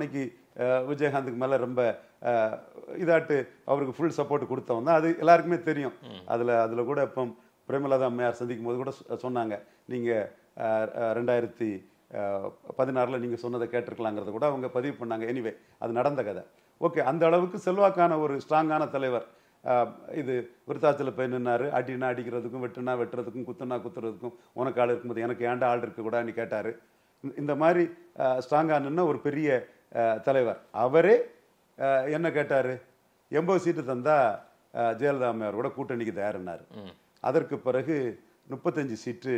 அஹ், விஜயகாந்துக்கு மேலே ரொம்ப அஹ், இதாட்டு அவருக்கு ஃபுல் சப்போர்ட் கொடுத்தவன் தான் அது எல்லாருக்குமே தெரியும் அதில் அதில் கூட இப்போ பிரேமலதா அம்மையார் சந்திக்கும் போது கூட சொ- சொன்னாங்க நீங்கள் ரெண்டாயிரத்தி பதினாறில் நீங்கள் சொன்னதை கேட்டிருக்கலாங்கிறத கூட அவங்க பதிவு பண்ணாங்க எனிவே அது நடந்த கதை ஓகே அந்த அளவுக்கு செல்வாக்கான ஒரு ஸ்ட்ராங்கான தலைவர் அஹ், இது விருத்தாச்சல போய் நின்னாரு அடினா அடிக்கிறதுக்கும் வெட்டுனா வெட்டுறதுக்கும் குத்துனா குத்துறதுக்கும் உனக்கு ஆள் இருக்கும்போது எனக்கு ஏன்டா ஆள் இருக்க கூடாதுன்னு கேட்டார் இந்த மாதிரி ஸ்ட்ராங்காக நின்ன ஒரு பெரிய அஹ், தலைவர் அவரே அஹ், என்ன கேட்டார் எண்பது சீட்டு தந்தா அஹ், ஜெயலலிதா அம்மையார் கூட கூட்டணிக்கு தயாரினார் அதற்கு பிறகு முப்பத்தஞ்சு சீட்டு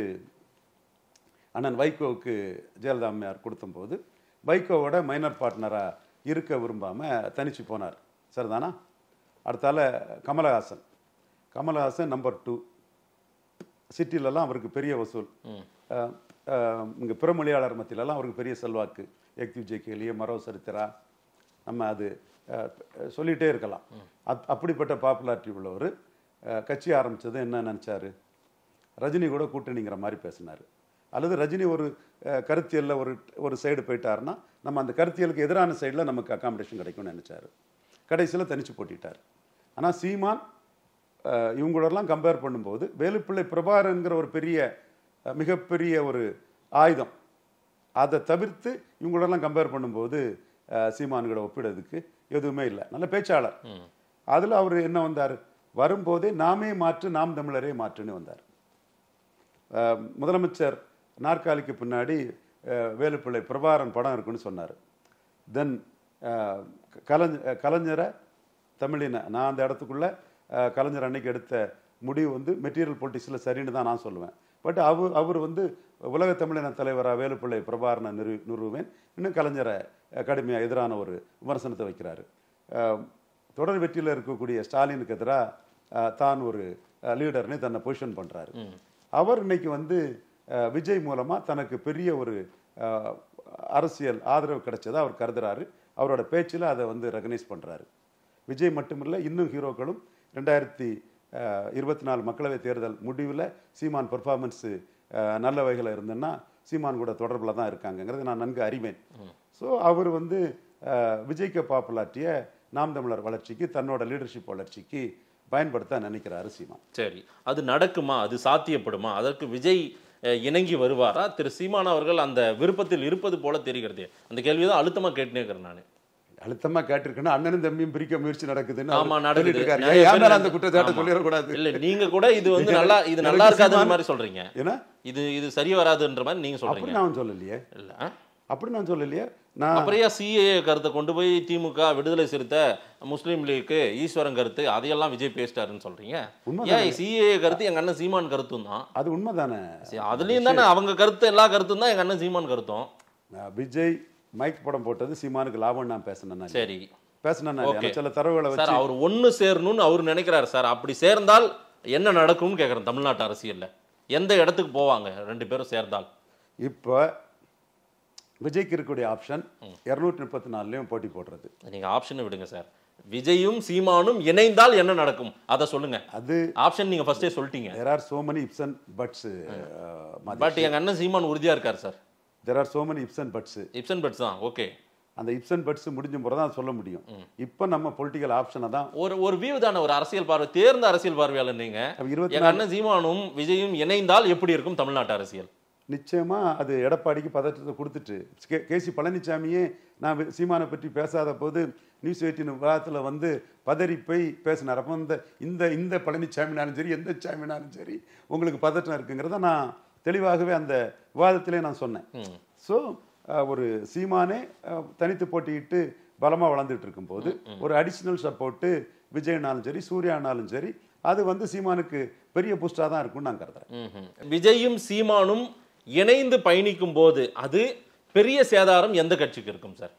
அண்ணன் வைகோவுக்கு ஜெயலலிதா அம்மையார் கொடுத்தம்போது வைகோவோட மைனர் பார்ட்னராக இருக்க விரும்பாமல் தனிச்சு போனார் சரிதானா அடுத்தால கமலஹாசன் கமலஹாசன் நம்பர் டூ சிட்டிலலாம் அவருக்கு பெரிய வசூல் இங்கே பிறமொழியாளர் மத்தியிலலாம் அவருக்கு பெரிய செல்வாக்கு எக்தி விஜய் கேலிய மரோ சரித்திரா நம்ம அது அஹ், சொல்லிட்டே இருக்கலாம் அப் அப்படிப்பட்ட பாப்புலாரிட்டி உள்ளவர் அஹ், கட்சி ஆரம்பிச்சது என்ன நினச்சாரு ரஜினி கூட கூட்டணிங்கிற மாதிரி பேசினார் அல்லது ரஜினி ஒரு அஹ், கருத்தியல்ல ஒரு ஒரு சைடு போயிட்டாருன்னா நம்ம அந்த கருத்தியலுக்கு எதிரான சைடில் நமக்கு அகாமடேஷன் கிடைக்கும்னு நினைச்சாரு கடைசியில் தனிச்சு போட்டிட்டார் ஆனால் சீமான் அஹ், இவங்களோடலாம் கம்பேர் பண்ணும்போது வேலுப்பிள்ளை பிரபாகரன்கிற ஒரு பெரிய அஹ், மிகப்பெரிய ஒரு ஆயுதம் அதை தவிர்த்து இவங்களோடலாம் கம்பேர் பண்ணும்போது அஹ், சீமான்கிட்ட ஒப்பிடுறதுக்கு எதுவுமே இல்லை நல்ல பேச்சாளர் அதில் அவர் என்ன வந்தார் வரும்போதே நாமே மாற்று நாம் தமிழரே மாற்றுன்னு வந்தார் அஹ், முதலமைச்சர் நாற்காலிக்கு பின்னாடி அஹ், வேலுப்பிள்ளை பிரபாகரன் படம் இருக்குன்னு சொன்னார் தென் கலைஞ அஹ், கலைஞரை தமிழின நான் அந்த இடத்துக்குள்ள அஹ், கலைஞர் அன்னைக்கு எடுத்த முடிவு வந்து மெட்டீரியல் பொலிட்டிக்ஸில் சரின்னு தான் நான் சொல்லுவேன் பட் அவர் அவர் வந்து உலக தமிழின தலைவராக வேலுப்பிள்ளை பிரபாகரனை நிறு நிறுவுவேன் இன்னும் கலைஞரை கடுமையாக எதிரான ஒரு விமர்சனத்தை வைக்கிறாரு அஹ், தொடர் வெற்றியில் இருக்கக்கூடிய ஸ்டாலினுக்கு எதிராக தான் ஒரு லீடர்னு தன்னை பொசிஷன் பண்ணுறாரு அவர் இன்னைக்கு வந்து அஹ், விஜய் மூலமா தனக்கு பெரிய ஒரு அஹ், அரசியல் ஆதரவு கிடைச்சதா அவர் கருதுறாரு அவரோட பேச்சில் அதை வந்து ரெகனைஸ் பண்றாரு விஜய் மட்டுமில்லை இன்னும் ஹீரோக்களும் ரெண்டாயிரத்தி இருபத்தி நாலு மக்களவைத் தேர்தல் முடிவில் சீமான் பெர்ஃபார்மன்ஸு நல்ல வகையில் இருந்தேன்னா சீமான் கூட தொடர்பில் தான் இருக்காங்கங்கிறது நான் நன்கு அறிவேன் ஸோ அவர் வந்து அஹ், விஜய்க்கு பாப்புலாரிட்டியை நாம் தமிழர் வளர்ச்சிக்கு தன்னோட லீடர்ஷிப் வளர்ச்சிக்கு பயன்படுத்த நினைக்கிறாரு சீமான் சரி அது நடக்குமா அது சாத்தியப்படுமா அதற்கு விஜய் அஹ், இணங்கி வருவாரா திரு சீமான் அவர்கள் அந்த விருப்பத்தில் இருப்பது போல தெரிகிறது அந்த கேள்வி தான் அழுத்தமா கேட்டுனே இருக்கிறேன் நான் அழுத்தமா கேட்டிருக்கேன்னா அண்ணனும் தம்பியும் பிரிக்க முயற்சி நடக்குதுன்னு ஆமா அவர் நடக்குது சொல்லிட்டு இருக்காரு. நிறைய ஏன் பேர் மேல அந்த குற்றச்சாட்டை ஆமா. சொல்லிடக்கூடாது இல்ல நீங்க கூட இது வந்து எனக்கு- நல்லா இது நல்லா எனக்கு இருக்காதுன்ற சீமான் மாதிரி சொல்றீங்க ஏன்னா இது இது சரி வராதுன்ற மாதிரி நீங்க அப்படி சொல்றீங்க நான் சொல்லலையே இல்ல அப்படி நான் சொல்லலையே நான் அப்புறம் ஏன் சிஏஏ கருத்தை கொண்டு போய் திமுக விடுதலை சிறுத்தை முஸ்லீம் லீக்கு ஈஸ்வரன் கருத்து அதையெல்லாம் விஜய் பேசிட்டாருன்னு சொல்றீங்க உண்மைதானே? ஏன் சிஏஏ கருத்து எங்க அண்ணன் சீமான் கருத்தும் தான் அது உண்மைதானே சரி, அதுலயும் தானே அவங்க கருத்து எல்லா கருத்தும் தான் எங்க அண்ணன் சீமான் கருத்தும் நான் விஜய் மைக் படம் போட்டது சீமானுக்கு லாபம் நான் பேசினேன் சரி பேசினேன் Okay. சில தரவுகளை சார் வச்சு அவர் ஒண்ணு சேரணும்னு அவர் நினைக்கிறாரு சார் அப்படி சேர்ந்தால் என்ன நடக்கும்னு கேக்குறேன் தமிழ்நாட்டு அரசியல்ல எந்த இடத்துக்கு போவாங்க ரெண்டு பேரும் சேர்ந்தால் இப்போ விஜய்க்கு இருக்கக்கூடிய ஆப்ஷன் இரநூத்தி முப்பத்தி நாலுலையும் போட்டி போடுறது நீங்க ஆப்ஷனை விடுங்க சார் விஜயும் சீமானும் இணைந்தால் என்ன நடக்கும் அதை சொல்லுங்க அது ஆப்ஷன் நீங்க ஃபர்ஸ்டே சொல்லிட்டீங்க there are so many ifs and buts but எங்க அண்ணன் சீமான் உறுதியா இருக்கார் sir there are so many ifs and buts ifs and buts தான் ஓகே அந்த இப்ஸ் அண்ட் பட்ஸ் முடிஞ்ச முறை தான் சொல்ல முடியும் இப்போ நம்ம பொலிட்டிக்கல் ஆப்ஷனை தான் ஒரு ஒரு வியூ தானே ஒரு அரசியல் பார்வை தேர்ந்த அரசியல் பார்வையாளர் நீங்க அப்ப இருபத்தி எங்க அண்ணன் சீமானும் விஜயும் இணைந்தால் எப்படி இருக்கும் தமிழ்நாட்டு அரசியல் நிச்சயமா அது எடப்பாடிக்கு பதற்றத்தை கொடுத்துட்டு கே கேசி பழனிசாமியே நான் வி- சீமானை பற்றி பேசாத போது நியூஸ் எயிட்டின் விவாதத்தில் வந்து பதறி போய் பேசினார் அப்போ இந்த இந்த இந்த பழனிசாமினாலும் சரி எந்த சாமினாலும் சரி உங்களுக்கு பதற்றம் இருக்குங்கிறத நான் தெளிவாகவே அந்த விவாதத்திலே நான் சொன்னேன் ஸோ ஒரு சீமானே அஹ், தனித்து போட்டியிட்டு பலமாக வளர்ந்துட்டு இருக்கும்போது ஒரு அடிஷ்னல் சப்போர்ட்டு விஜய்னாலும் சரி சூர்யானாலும் சரி அது வந்து சீமானுக்கு பெரிய புஸ்டாக தான் இருக்கும்னு நான் கருதுறேன் ம்ஹும். விஜயும் சீமானும் இணைந்து பயணிக்கும் போது அது பெரிய சேதாரம் எந்த கட்சிக்கு இருக்கும் சார்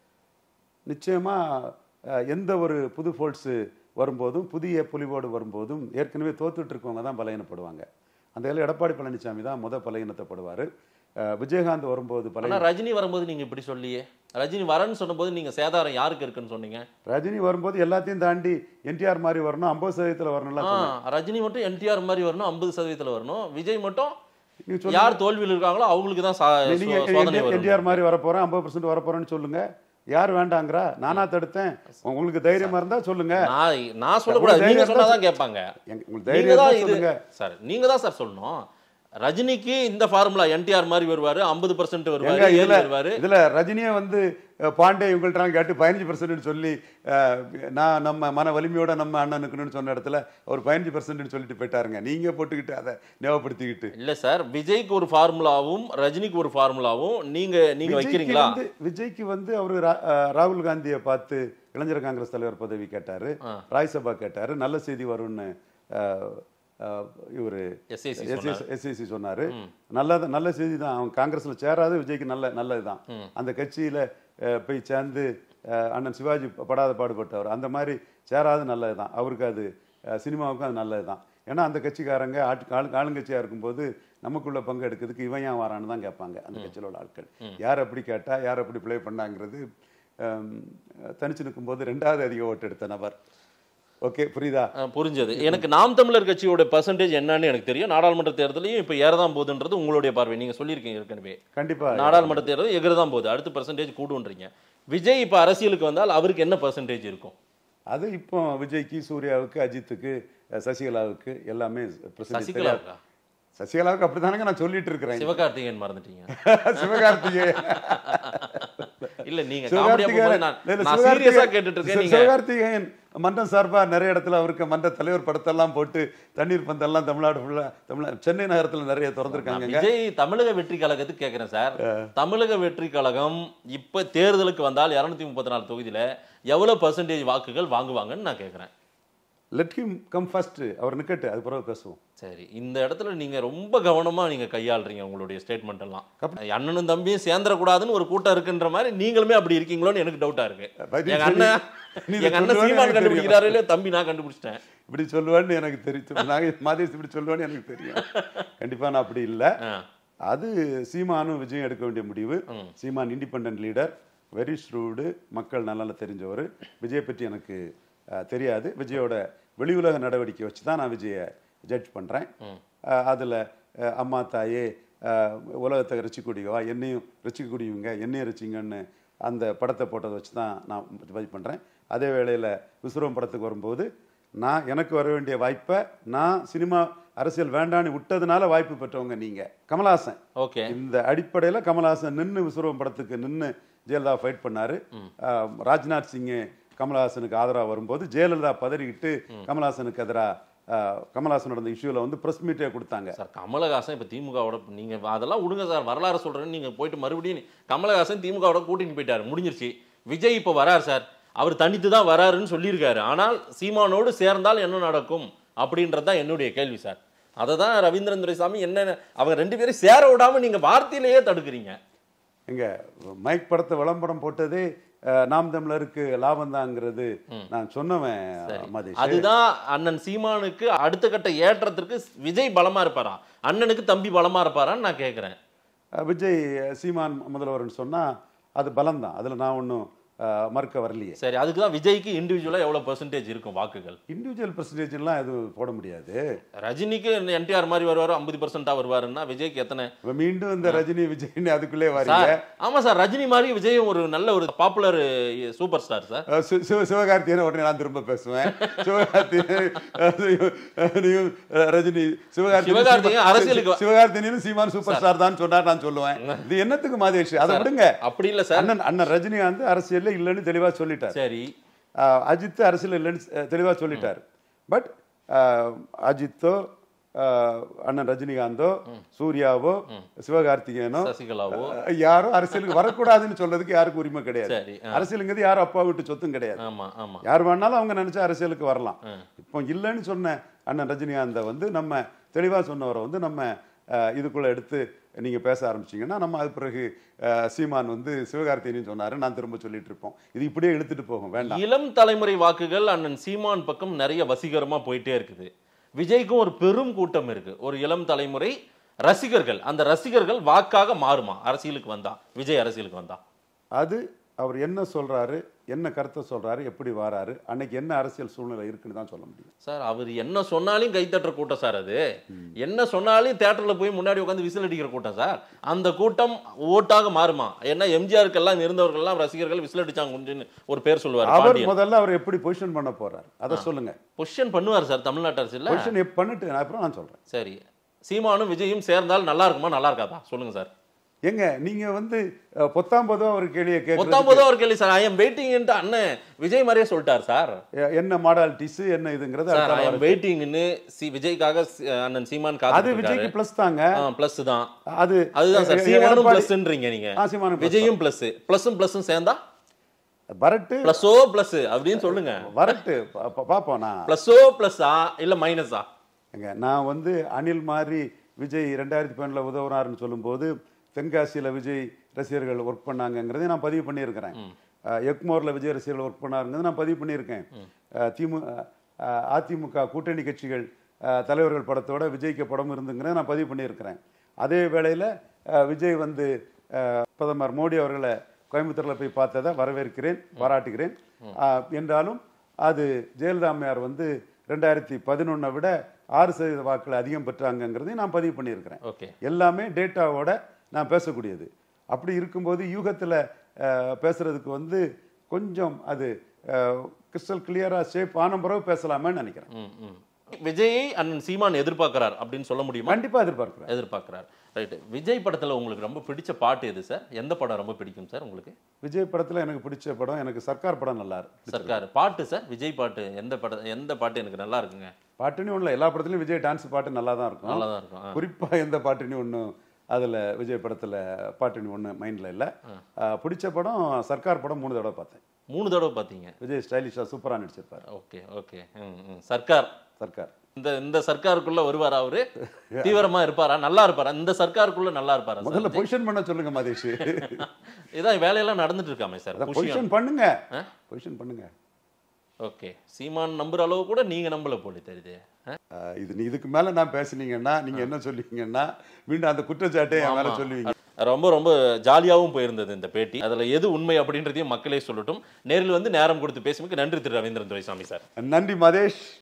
நிச்சயமா அஹ், எந்த ஒரு புது ஃபோல்ட்ஸு வரும்போதும் புதிய புலிவோடு வரும்போதும் ஏற்கனவே தோத்துட்டு இருக்கவங்க தான் பலகீனப்படுவாங்க அந்த இதில் எடப்பாடி பழனிசாமி தான் முத பலகீனத்தைப்படுவார் விஜயகாந்த் வரும்போது பல ஆனா ரஜினி வரும்போது நீங்க இப்படி சொல்லியே ரஜினி வரேன்னு சொன்னபோது நீங்க சேதாரம் யாருக்கு இருக்குன்னு சொன்னீங்க ரஜினி வரும்போது எல்லாத்தையும் தாண்டி என்டிஆர் மாதிரி வரணும் ஐம்பது சதவீதத்தில் வரணும்லாம் ஆ, சொன்னேன் ரஜினி மட்டும் என்டிஆர் மாதிரி வரணும் ஐம்பது சதவீதத்துல வரணும் விஜய் மட்டும் நீங்க சொல்லுங்க. யார் தோல்வியில் இருக்காங்களோ அவங்களுக்கு தான் சா- நீங்க சோ- சோதனை வரும் என்டிஆர் மாதிரி வரப்போறேன் ஐம்பது பர்சன்ட் வரப்போறேன்னு சொல்லுங்க யார் வேண்டாங்கிறா நானா தடுத்தேன் உங்களுக்கு தைரியமா இருந்தா சொல்லுங்க நான் நான் சொல்லக்கூடாது உங்களுக்கு நீங்க தைரியம் சொன்னாதான் கேட்பாங்க எங்க- உங்களுக்கு நீங்க தைரியம் தான் இருந்தா இது சொல்லுங்க சார் நீங்க தான் சார் சொல்லணும் ரஜினிக்கு இந்த ஃபார்முலா என்டிஆர் மாதிரி வருவாரு ஐம்பது பர்சன்ட் எங்க வருவாரு ஏழு இதுல வருவாரு இதுல ரஜினியே வந்து அஹ், பாண்டே இவங்கள்ட்ட கேட்டு பதினஞ்சு பர்சன்ட் சொல்லி அஹ், நான் நம்ம மன வலிமையோட நம்ம அண்ணனுக்குன்னு சொன்ன இடத்துல அவர் பதினஞ்சு பர்சன்ட் சொல்லிட்டு போயிட்டாருங்க நீங்க போட்டுக்கிட்டு அதை ஞாபகப்படுத்திக்கிட்டு இல்ல சார் விஜய்க்கு ஒரு ஃபார்முலாவும் ரஜினிக்கு ஒரு ஃபார்முலாவும் நீங்க நீங்க விஜய்க்கு வைக்கிறீங்களா வந்து விஜய்க்கு வந்து அவரு ரா- அஹ், ராகுல் காந்தியை பார்த்து இளைஞர் காங்கிரஸ் தலைவர் பதவி கேட்டாரு ஆ. ராஜ்சபா கேட்டாரு நல்ல செய்தி வரும்னு அஹ், அஹ், இவரு எஸ்ஐசி எஸ்ஐசி சொன்னாரு நல்லது நல்ல செய்தி தான் அவன் காங்கிரஸ்ல சேராது விஜய்க்கு நல்ல நல்லதுதான் அந்த கட்சியில அஹ், போய் சேர்ந்து அஹ், அண்ணன் சிவாஜி படாத பாடுபட்டவர் அந்த மாதிரி சேராது நல்லதுதான் அவருக்கு அது அஹ், சினிமாவுக்கும் அது நல்லதுதான் ஏன்னா அந்த கட்சிக்காரங்க ஆட்டு ஆளு ஆளுங்கட்சியா இருக்கும்போது நமக்குள்ள பங்கு எடுக்கிறதுக்கு இவன் ஏன் வரான்னு தான் கேட்பாங்க அந்த கட்சியில் உள்ள ஆட்கள் யார் அப்படி கேட்டா யார் அப்படி ப்ளே பண்ணாங்கிறது அஹ், தனிச்சு நிற்கும்போது ரெண்டாவது அதிக ஓட்டு எடுத்த நபர் ஓகே புரியுதா அஹ் புரிஞ்சது எனக்கு நாம் தமிழர் கட்சியோட பர்சன்டேஜ் என்னன்னு எனக்கு தெரியும் நாடாளுமன்ற தேர்தலையும் இப்போ ஏறதான் போகுதுன்றது உங்களுடைய பார்வை நீங்க சொல்லியிருக்கீங்க ஏற்கனவே கண்டிப்பா நாடாளுமன்ற தேர்தல் எகிறதான் போகுது அடுத்த பர்சன்டேஜ் கூடுன்றீங்க விஜய் இப்போ அரசியலுக்கு வந்தால் அவருக்கு என்ன பர்சன்டேஜ் இருக்கும் அது இப்போ விஜய்க்கு சூர்யாவுக்கு அஜித்துக்கு அஹ், சசிகலாவுக்கு எல்லாமே percentage தெரியாது. சசிகலாவுக்கா சசிகலாவுக்கு அப்படித்தானங்க நான் சொல்லிட்டு இருக்கிறேன் சிவகார்த்திகேயன் மறந்துட்டீங்க சிவகார்த்திகேயன் இல்ல நீங்க காமெடியா போகும்போது நான் இல்ல, நான் சிவகார்த்திகேயன் சீரியஸா கேட்டுட்டு இருக்கேன் சி- நீங்க சிவகார்த்திகேயன் மன்றம் சார்பா நிறைய இடத்துல அவருக்கு மன்ற தலைவர் படத்தெல்லாம் போட்டு தண்ணீர் பந்தெல்லாம் தமிழ்நாடு ஃபுல்லா தமிழ் சென்னை நகரத்துல நிறைய நான் திறந்திருக்காங்க விஜய் தமிழக வெற்றி கழகத்துக்கு கேட்கிறேன் சார் தமிழக வெற்றி கழகம் இப்ப தேர்தலுக்கு வந்தால் இருநூத்தி முப்பத்தி நாலு தொகுதியில எவ்வளவு பர்சன்டேஜ் வாக்குகள் வாங்குவாங்கன்னு நான் கேட்கிறேன் லெட் ஹிம் கம் ஃபர்ஸ்ட் அவர் நிக்கட்டு அது பிறகு பேசுவோம் சரி இந்த இடத்துல நீங்க ரொம்ப கவனமா நீங்க கையாளுறீங்க உங்களுடைய ஸ்டேட்மெண்ட் எல்லாம் அண்ணனும் தம்பியும் சேர்ந்துடக்கூடாதுன்னு ஒரு கூட்டம் இருக்குன்ற மாதிரி நீங்களுமே அப்படி இருக்கீங்களோன்னு எனக்கு டவுட்டா இருக்கு பதில் எங்க சொல்லி- அண்ணன் நீ இதை எங்க அண்ணன் சொல்லுவேன்னு சீமான் எனக்கு கண்டுபிடிக்கிறாரு இல்லையோ தம்பி நான் கண்டுபிடிச்சிட்டேன் இப்படி சொல்லுவேன்னு எனக்கு தெரியும் நாங்க மாதேஷ் இப்படி சொல்லுவேன்னு எனக்கு தெரியும் கண்டிப்பா நான் அப்படி இல்லை ஆ. அது சீமானும் விஜயம் எடுக்க வேண்டிய முடிவு Seeman independent leader very shrewd மக்கள் நல்லா தெரிஞ்சவர் விஜய் பற்றி எனக்கு அஹ், தெரியாது விஜயோட வெளி உலக நடவடிக்கை வச்சு தான் நான் விஜயை ஜட்ஜ் பண்ணுறேன் அதில் அம்மா தாயே அஹ், உலகத்தை ரசிக்கூடியவா என்னையும் ரசிக்கக்கூடியவங்க என்னையும் ரசிங்கன்னு அந்த படத்தை போட்டதை வச்சு தான் நான் ஜட்ஜ் பண்ணுறேன் அதே வேளையில் விஸ்வரம் படத்துக்கு வரும்போது நான் எனக்கு வர வேண்டிய வாய்ப்பை நான் சினிமா அரசியல் வேண்டான்னு விட்டதுனால வாய்ப்பு பெற்றவங்க நீங்க கமலஹாசன் ஓகே இந்த அடிப்படையில கமலஹாசன் நின்னு விஸ்வரூபம் படத்துக்கு நின்னு ஜெயலலிதா ஃபைட் பண்ணாரு ஆஹ், ராஜ்நாத் சிங் கமலஹாசனுக்கு ஆதரவா வரும்போது ஜெயலலிதா பதறிக்கிட்டு கமலஹாசனுக்கு எதிராக கமலஹாசன் நடந்த இஷ்யூல வந்து பிரஸ் மீட்டே கொடுத்தாங்க சார் கமலஹாசன் இப்போ திமுகவோட நீங்க அதெல்லாம் விடுங்க சார் வரலாறு சொல்றேன்னு நீங்க போயிட்டு மறுபடியும் நீ- கமலஹாசன் திமுகவோட கூட்டிட்டு போயிட்டாரு முடிஞ்சிருச்சு விஜய் இப்போ வரார் சார் அவர் தனித்து தான் வராருன்னு சொல்லியிருக்காரு ஆனால் சீமானோடு சேர்ந்தால் என்ன நடக்கும் அப்படின்றது தான் என்னுடைய கேள்வி சார் அதை தான் ரவீந்திரன் துரைசாமி என்ன அவங்க ரெண்டு பேரும் சேர விடாம நீங்க வார்த்தையிலேயே தடுக்கிறீங்க எங்க மைக் படத்தை விளம்பரம் போட்டதே அஹ், நாம் தமிழருக்கு லாபம் தாங்கிறது நான் சொன்னவன் மதேஷ் அதுதான் அண்ணன் சீமானுக்கு அடுத்த கட்ட ஏற்றத்திற்கு விஜய் பலமா இருப்பாரா அண்ணனுக்கு தம்பி பலமா இருப்பாரான்னு நான் கேட்கிறேன் அஹ், விஜய் சீமான் முதல்வர்னு சொன்னா அது பலம்தான் அதுல நான் ஒன்றும் மறுக்க வரலையே சரி அதுக்கு தான் விஜய்க்கு இண்டிவிஜுவலா எவ்வளவு பெர்சன்டேஜ் இருக்கும் வாக்குகள் இண்டிவிஜுவல் பர்சன்டேஜ்லாம் எதுவும் போட முடியாது ரஜினிக்கு என்டிஆர் மாதிரி வருவாரு ஐம்பது பர்சன்டா வருவாருன்னா விஜய்க்கு எத்தனை இப்ப மீண்டும் இந்த ரஜினி விஜய்னு அதுக்குள்ளே வரீங்க சார் ஆமா சார் ரஜினி மாதிரி விஜயும் ஒரு நல்ல ஒரு பாப்புலர் சூப்பர் ஸ்டார் சார் அஹ் சி- சிவ சிவகார்த்தியனை உடனே நான் திரும்ப பேசுவேன் சிவகார்த்தியன் நீயும் அஹ், ரஜினி சிவகார்த்தியன் சிவகார்த்திகேயன் சீமா- அரசியலுக்கு- சிவகார்த்தியனும் சீமான் சூப்பர் ஸ்டார் தான் சொன்னார் நான் சொல்லுவேன் இது என்னத்துக்கு மாதேஷ் அதை விடுங்க அப்படி இல்ல சார் அண்ணன் அண்ணன் ரஜினிகாந்த் அரசியல்ல இல்லைன்னு தெளிவா சொல்லிட்டார் சரி அஹ், அஜித் அரசியல் இல்லைன்னு அஹ், தெளிவா சொல்லிட்டார் பட் அஜித்தோ அஹ், அண்ணன் ரஜினிகாந்தோ சூர்யாவோ சிவகார்த்திகேயனோ சசிகலாவோ அஹ், யாரும் அரசியலுக்கு வரக்கூடாதுன்னு சொல்றதுக்கு யாருக்கும் உரிமை கிடையாது சரி ஆ. அரசியலுங்கிறது யாரும் அப்பா வீட்டு சொத்தும் கிடையாது ஆமா ஆமா யார் வேணாலும் அவங்க நினைச்சா அரசியலுக்கு வரலாம் இப்போ இல்லைன்னு சொன்ன அண்ணன் ரஜினிகாந்தை வந்து நம்ம தெளிவா சொன்னவரை வந்து நம்ம அஹ், இதுக்குள்ள எடுத்து நீங்க பேச ஆரம்பிச்சீங்கன்னா நம்ம அது பிறகு அஹ், சீமான் வந்து சிவகார்த்தியனையும் சொன்னாரு நான் திரும்ப சொல்லிட்டு இருப்போம் இது இப்படியே இழுத்துட்டு போகும் வேண்டாம் இளம் தலைமுறை வாக்குகள் அண்ணன் சீமான் பக்கம் நிறைய வசீகரமா போயிட்டே இருக்குது விஜய்க்கும் ஒரு பெரும் கூட்டம் இருக்கு ஒரு இளம் தலைமுறை ரசிகர்கள் அந்த ரசிகர்கள் வாக்காக மாறுமா அரசியலுக்கு வந்தா விஜய் அரசியலுக்கு வந்தா அது அவர் என்ன சொல்றாரு என்ன கருத்தை சொல்றாரு எப்படி வராரு அன்னைக்கு என்ன அரசியல் சூழ்நிலை இருக்குன்னு தான் சொல்ல முடியும் சார் அவர் என்ன சொன்னாலும் கைத்தட்டுற கூட்டம் சார் அது என்ன சொன்னாலும் தேட்டரில் போய் முன்னாடி உட்காந்து விசில் அடிக்கிற கூட்டம் சார் அந்த கூட்டம் ஓட்டாக மாறுமா ஏன்னா எம்ஜிஆருக்கெல்லாம் இருந்தவர்கள்லாம் ரசிகர்கள் விசில் அடிச்சாங்க ஒரு பேர் சொல்லுவார் அவர் பாண்டியன் முதல்ல அவர் எப்படி பொசிஷன் பண்ண போறாரு அதை சொல்லுங்க பொசிஷன் பண்ணுவார் சார் தமிழ்நாட்டு அரசியல்ல பொசிஷன் பண்ணிட்டு நான் அப்புறம் நான் சொல்றேன் சரி சீமானும் விஜயும் சேர்ந்தால் நல்லா இருக்குமா நல்லா இருக்காதா சொல்லுங்க சார் எங்க நீங்க வந்து அஹ், பொத்தாம் பொதுவா ஒரு கேள்வியை பத்தாம் கேட்க போதும் அவர் கேள்வி சார் ஐ எம் வெயிட்டிங்ன்ட்டு அண்ணன் விஜய் மாதிரியே சொல்லிட்டார் சார் என்ன மாடாலிட்டிஸ் என்ன இதுங்கிறது சார் அடுத்த ஐ எம் வாரம் வெயிட்டிங்னு சி விஜய்க்காக சி- அண்ணன் சீமான் அது காத்து விஜய்க்கு பிளஸ் தாங்க பிளஸ் தான் அது அதுதான் சார் எ- சீமானும் எடப்பாடி- பிளஸ்ன்றீங்க நீங்க ஆ, சீமானும் plus விஜயும் பிளஸ் பிளஸும் பிளஸும் சேர்ந்தா வரட்டு பிளஸோ பிளஸ் அப்படின்னு சொல்லுங்க வரட்டு பா- பா- பாப்போம் நான் பிளஸோ பிளஸ்ஸா இல்ல மைனஸா எங்க நான் வந்து அனில் மாதிரி விஜய் ரெண்டாயிரத்தி பன்னெண்டில் உதவுறாருன்னு சொல்லும்போது தென்காசியில் விஜய் ரசிகர்கள் ஒர்க் பண்ணாங்கங்கிறதை நான் பதிவு பண்ணியிருக்கிறேன் அஹ், எக்மோர்ல விஜய் ரசிகர்கள் ஒர்க் பண்ணாருங்கிறத நான் பதிவு பண்ணியிருக்கேன் அஹ், திமு அஹ், அதிமுக கூட்டணி கட்சிகள் அஹ், தலைவர்கள் படத்தோட விஜய்க்கு படம் இருந்துங்கிறத நான் பதிவு பண்ணியிருக்கிறேன் அதே வேளையில் விஜய் வந்து அஹ், பிரதமர் மோடி அவர்களை கோயம்புத்தூரில் போய் பார்த்ததை வரவேற்கிறேன் பாராட்டுகிறேன் அஹ், என்றாலும் அது ஜெயலலிதா அம்மையார் வந்து ரெண்டாயிரத்தி பதினொன்னை விட ஆறு சதவீத வாக்குகள் அதிகம் பெற்றாங்கங்கிறதையும் நான் பதிவு பண்ணியிருக்கிறேன் ஓகே எல்லாமே டேட்டாவோட நான் பேசக்கூடியது அப்படி இருக்கும்போது யூகத்தில் பேசுறதுக்கு வந்து கொஞ்சம் அது கிறிஸ்டல் கிளியரா ஷேப் ஆன பிறகு பேசலாமேன்னு நினைக்கிறேன் ம் ம் விஜயை அண்ணன் சீமான் எதிர்பார்க்கிறார் அப்படின்னு சொல்ல முடியுமா கண்டிப்பா எதிர்பார்க்கிறேன் எதிர்பார்க்கிறார் ரைட்டு விஜய் படத்துல உங்களுக்கு ரொம்ப பிடிச்ச பாட்டு எது சார் எந்த படம் ரொம்ப பிடிக்கும் சார் உங்களுக்கு விஜய் படத்துல எனக்கு பிடிச்ச படம் எனக்கு சர்க்கார் படம் நல்லா இருக்கு சர்க்கார் பாட்டு சார் விஜய் பாட்டு எந்த படம் எந்த பாட்டு எனக்கு நல்லா இருக்குங்க பாட்டுன்னு ஒன்றும் இல்லை எல்லா படத்துலையும் விஜய் டான்ஸ் பாட்டு நல்லா தான் இருக்கும் நல்லா தான் இருக்கும் ஆ. குறிப்பா எந்த பாட்டுன்னு ஒன்றும் அதுல விஜய் படத்துல பாட்டுன்னு ஒன்று மைண்ட்ல இல்லை பிடிச்ச படம் சர்க்கார் படம் மூணு தடவை பார்த்தேன் மூணு தடவை பார்த்தீங்க விஜய் ஸ்டைலிஷா சூப்பரா நடிச்சிருப்பாரு ஓகே ஓகே ம் ம் சர்க்கார் சர்க்கார் இந்த இந்த சர்க்காருக்குள்ள வருவாரா அவரு தீவிரமா இருப்பாரா நல்லா இருப்பாரா இந்த சர்க்காருக்குள்ள நல்லா இருப்பாரா சார் முதல்ல பொசிஷன் பண்ண சொல்லுங்க மதேஷ் இதான் வேலையெல்லாம் நடந்துட்டு இருக்காமே சார் புஷியம். பொசிஷன் பண்ணுங்க ஆ? பொசிஷன் பண்ணுங்க ஓகே சீமான் நம்புற அளவு கூட நீங்க நம்பல போல தெரியுது ஆ? ஆஹ் இது நீ இதுக்கு மேல நான் பேசுனீங்கன்னா நீங்க என்ன சொல்லுவீங்கன்னா மீண்டும் அந்த குற்றச்சாட்டை என் மேல ஆமா. சொல்லுவீங்க ரொம்ப ரொம்ப ஜாலியாகவும் போயிருந்தது இந்த பேட்டி அதுல எது உண்மை அப்படின்றதையும் மக்களே சொல்லட்டும் நேரில் வந்து நேரம் கொடுத்து பேசுமிக்கு நன்றி திரு ரவீந்திரன் துரைசாமி சார் நன்றி மதேஷ்